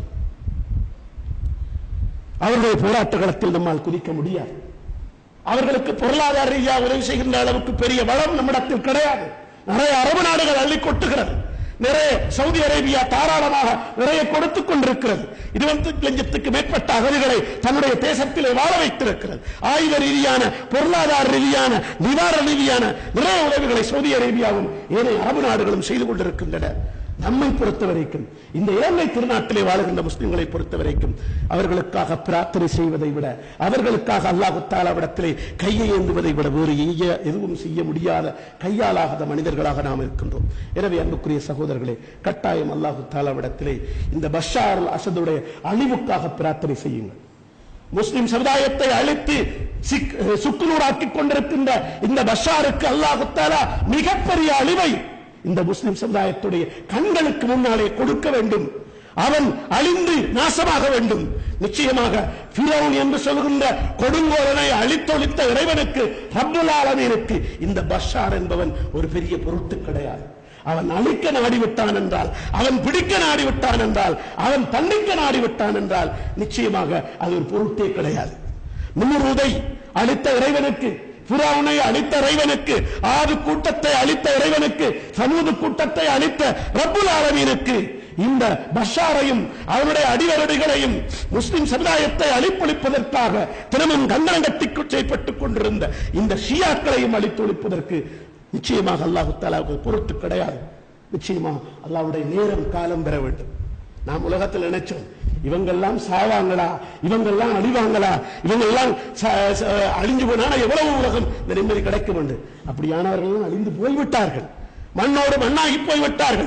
அவர்களுடைய போராட்ட களத்தில் நம்மால் குதிக்க முடியாது அவர்களுக்கு பொருளாதார ரீதியாக உதவி செய்கின்ற அளவுக்கு பெரிய வளம் நம்மிடத்தில் கிடையாது நிறைய அரபு நாடுகள் அள்ளி கொட்டுகிறது நிறைய சவுதி அரேபியா தாராளமாக நிறைய கொடுத்துக் கொண்டிருக்கிறது இருபத்தி லட்சத்துக்கு மேற்பட்ட அகதிகளை தன்னுடைய தேசத்திலே வாழ வைத்திருக்கிறது ஆயுத ரீதியான பொருளாதார ரீதியான நிவாரண ரீதியான நிறைய உதவிகளை சவுதி அரேபியாவும் ஏனைய அரபு நாடுகளும் செய்து கொண்டிருக்கின்றன நம்மை பொறுத்த வரைக்கும் இந்த இலங்கை திருநாட்டிலே வாழுகின்ற முஸ்லிம்களை பொறுத்த வரைக்கும் அவர்களுக்காக பிரார்த்தனை செய்வதை விட அவர்களுக்காக அல்லாஹு தாலாவிடத்திலே கையை ஏந்துவதை விட வேறு எய்ய- எதுவும் செய்ய முடியாத கையாலாகாத மனிதர்களாக நாம் இருக்கின்றோம் எனவே அன்புக்குரிய சகோதரர்களே கட்டாயம் அல்லாஹு தாலாவிடத்திலே இந்த பஷார் அல் அசதுடைய அழிவுக்காக பிரார்த்தனை செய்யுங்கள் முஸ்லிம் சமுதாயத்தை அழித்து சிக்- சுக்குநூறாக்கிக் கொண்டிருக்கின்ற இந்த பஷாருக்கு அல்லாஹு தாலா மிகப்பெரிய அழிவை இந்த முஸ்லிம் சமுதாயத்துடைய கண்களுக்கு முன்னாலே கொடுக்க வேண்டும் அவன் அழிந்து நாசமாக வேண்டும் நிச்சயமாக ஃபிரௌன் என்று சொல்கின்ற கொடுங்கோலனை அழித்தொழித்த இறைவனுக்கு ரப்புல் ஆலமீனுக்கு இந்த பஷார் என்பவன் ஒரு பெரிய பொருட்டு கிடையாது அவன் அழிக்க நாடிவிட்டான் என்றால் அவன் பிடிக்க நாடிவிட்டான் என்றால் அவன் தண்டிக்க நாடிவிட்டான் என்றால் நிச்சயமாக அது ஒரு பொருட்டே கிடையாது நுமருதை அளித்த இறைவனுக்கு புறாவுனை அளித்த இறைவனுக்கு ஆறு கூட்டத்தை அளித்த இறைவனுக்கு சமூது கூட்டத்தை அளித்த ரப்புல் ஆலமீனுக்கு இந்த பஷாரையும் அவனுடைய அடிவரடிகளையும் முஸ்லிம் சமுதாயத்தை அழிப்பொழிப்பதற்காக தினமும் கங்கணம் கட்டி செய்யப்பட்டுக் கொண்டிருந்த இந்த ஷியாக்களையும் அழித்தொழிப்பதற்கு நிச்சயமாக அல்லாஹு தாலாவுக்கு பொருட்டு கிடையாது நிச்சயமாக அல்லாஹ்வுடைய நேரம் காலம் பெற வேண்டும் நாம் உலகத்தில் நினைச்சோம் இவங்கெல்லாம் சாவாங்களா இவங்கெல்லாம் அழிவாங்களா இவங்கெல்லாம் ச- ச- அழிஞ்சு போனா எவ்வளவு உலகம் இந்த நிம்மதி கிடைக்கும் என்று அப்படியானவர்களும் அழிந்து போய்விட்டார்கள் மண்ணோடு மண்ணாகி போய்விட்டார்கள்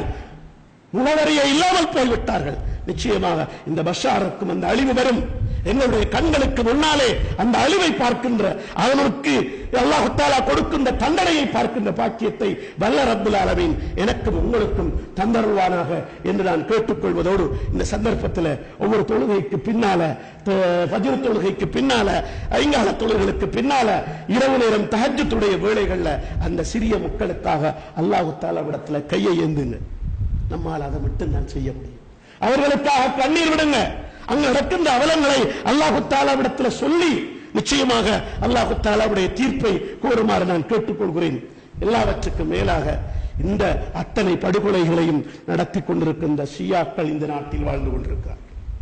உணவறிய இல்லாமல் போய்விட்டார்கள் நிச்சயமாக இந்த பஷாருக்கும் அந்த அழிவு வரும் எங்களுடைய கண்களுக்கு முன்னாலே அந்த அழிவை பார்க்கின்ற அவனுக்கு அல்லாஹு தாலா கொடுக்கின்ற தண்டனையை பார்க்கின்ற பாக்கியத்தை வல்ல ரப்புல் ஆலமீன் எனக்கும் உங்களுக்கும் தந்தருவானாக என்று நான் கேட்டுக்கொள்வதோடு இந்த சந்தர்ப்பத்தில் ஒவ்வொரு தொழுகைக்கு பின்னால த- ஃபஜ்ர் தொழுகைக்கு பின்னால ஐங்கால தொழுகைகளுக்கு பின்னால இரவு நேரம் தஹஜ்ஜுடைய வேளைகள்ல அந்த சிறிய மக்களுக்காக அல்லாஹு தாலாவிடத்துல கையை ஏந்துங்க நம்மால் அதை மட்டும் தான் செய்ய முடியும் அவர்களுக்காக கண்ணீர் விடுங்க அங்க நடக்கின்ற அவலங்களை அல்லாஹு தாலாவிடத்துல சொல்லி நிச்சயமாக அல்லாஹு தாலாவுடைய தீர்ப்பை கோருமாறு நான் கேட்டுக்கொள்கிறேன் எல்லாவற்றுக்கும் மேலாக இந்த அத்தனை படுகொலைகளையும் நடத்தி கொண்டிருக்கின்ற ஷியாக்கள் இந்த நாட்டில் வாழ்ந்து கொண்டிருக்கிறார்கள்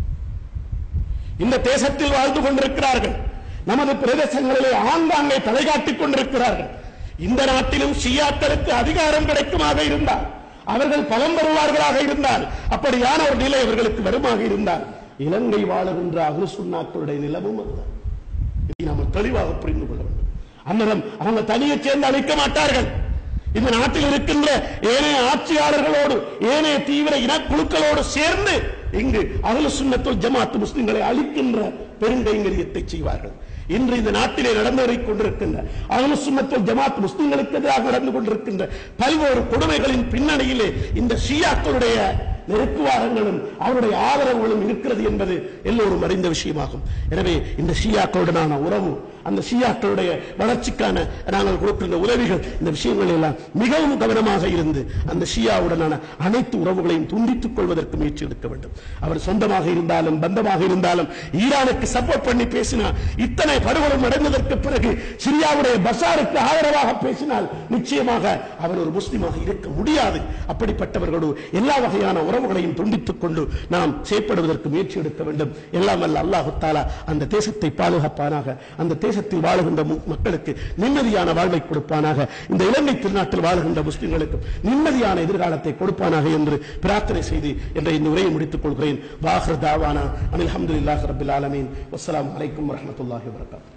இந்த தேசத்தில் வாழ்ந்து கொண்டிருக்கிறார்கள் நமது பிரதேசங்களிலே ஆங்காங்கே தலை காட்டிக் கொண்டிருக்கிறார்கள் இந்த நாட்டிலும் ஷியாக்களுக்கு அதிகாரம் கிடைக்குமாக இருந்தால் அவர்கள் பலம் பெறுவார்களாக இருந்தால் அப்படியான ஒரு நிலை அவர்களுக்கு வருமாக இருந்தால் இலங்கை வாழுகின்ற அகுசுன்னாக்களுடைய நிலமும் அதுதான் இதை நாம் தெளிவாக புரிந்து கொள்ள வேண்டும் அன்னரம் அவங்க தனியே சேர்ந்து அழிக்க மாட்டார்கள் இந்த நாட்டில் இருக்கின்ற ஏனைய ஆட்சியாளர்களோடு ஏனைய தீவிர இனக்குழுக்களோடு சேர்ந்து இங்கு அகல சுன்னத்துல் ஜமாத் முஸ்லிம்களை அழிக்கின்ற பெருங்கைங்கரியத்தை செய்வார்கள் இன்று இந்த நாட்டிலே நடந்தேறிக் கொண்டிருக்கின்ற அகல சுன்னத்துல் ஜமாத் முஸ்லிம்களுக்கு எதிராக நடந்து கொண்டிருக்கின்ற பல்வேறு கொடுமைகளின் பின்னணியிலே இந்த ஷியாக்களுடைய நெருக்குவாரங்களும் அவருடைய ஆதரவுகளும் இருக்கிறது என்பது எல்லோரும் அறிந்த விஷயமாகும் எனவே இந்த ஷியாக்களுடனான உறவு அந்த ஷியாக்களுடைய வளர்ச்சிக்கான நாங்கள் கொடுக்கின்ற உதவிகள் இந்த விஷயங்கள் எல்லாம் மிகவும் கவனமாக இருந்து அந்த ஷியாவுடனான அனைத்து உறவுகளையும் துண்டித்துக் கொள்வதற்கு முயற்சி எடுக்க வேண்டும் அவர் சொந்தமாக இருந்தாலும் பந்தமாக இருந்தாலும் ஈரானுக்கு சப்போர்ட் பண்ணி பேசினார் இத்தனை படுகொலை நடந்ததற்கு பிறகு சிரியாவுடைய பசாருக்கு ஆதரவாக பேசினால் நிச்சயமாக அவர் ஒரு முஸ்லிமாக இருக்க முடியாது அப்படிப்பட்டவர்களோடு எல்லா வகையான உறவுகளையும் துண்டித்துக் கொண்டு நாம் செயற்படுவதற்கு முயற்சி எடுக்க வேண்டும் எல்லாம் வல்ல அல்லாஹு தாலா அந்த தேசத்தை பாதுகாப்பானாக அந்த தேசத்தில் வாழுகின்ற மு- மக்களுக்கு நிம்மதியான வாழ்வை கொடுப்பானாக இந்த இலங்கை திருநாட்டில் வாழுகின்ற முஸ்லிம்களுக்கு நிம்மதியான எதிர்காலத்தை கொடுப்பானாக என்று பிரார்த்தனை செய்து என்ற இந்த உரையை முடித்துக் கொள்கிறேன் வாஹர் தாவானா அனில் அஹமதுல்லாஹ் ரபில் ஆலமீன் வஸ்ஸலாமு அலைக்கும் வரஹ்மத்துல்லாஹி வபரகாத்துஹு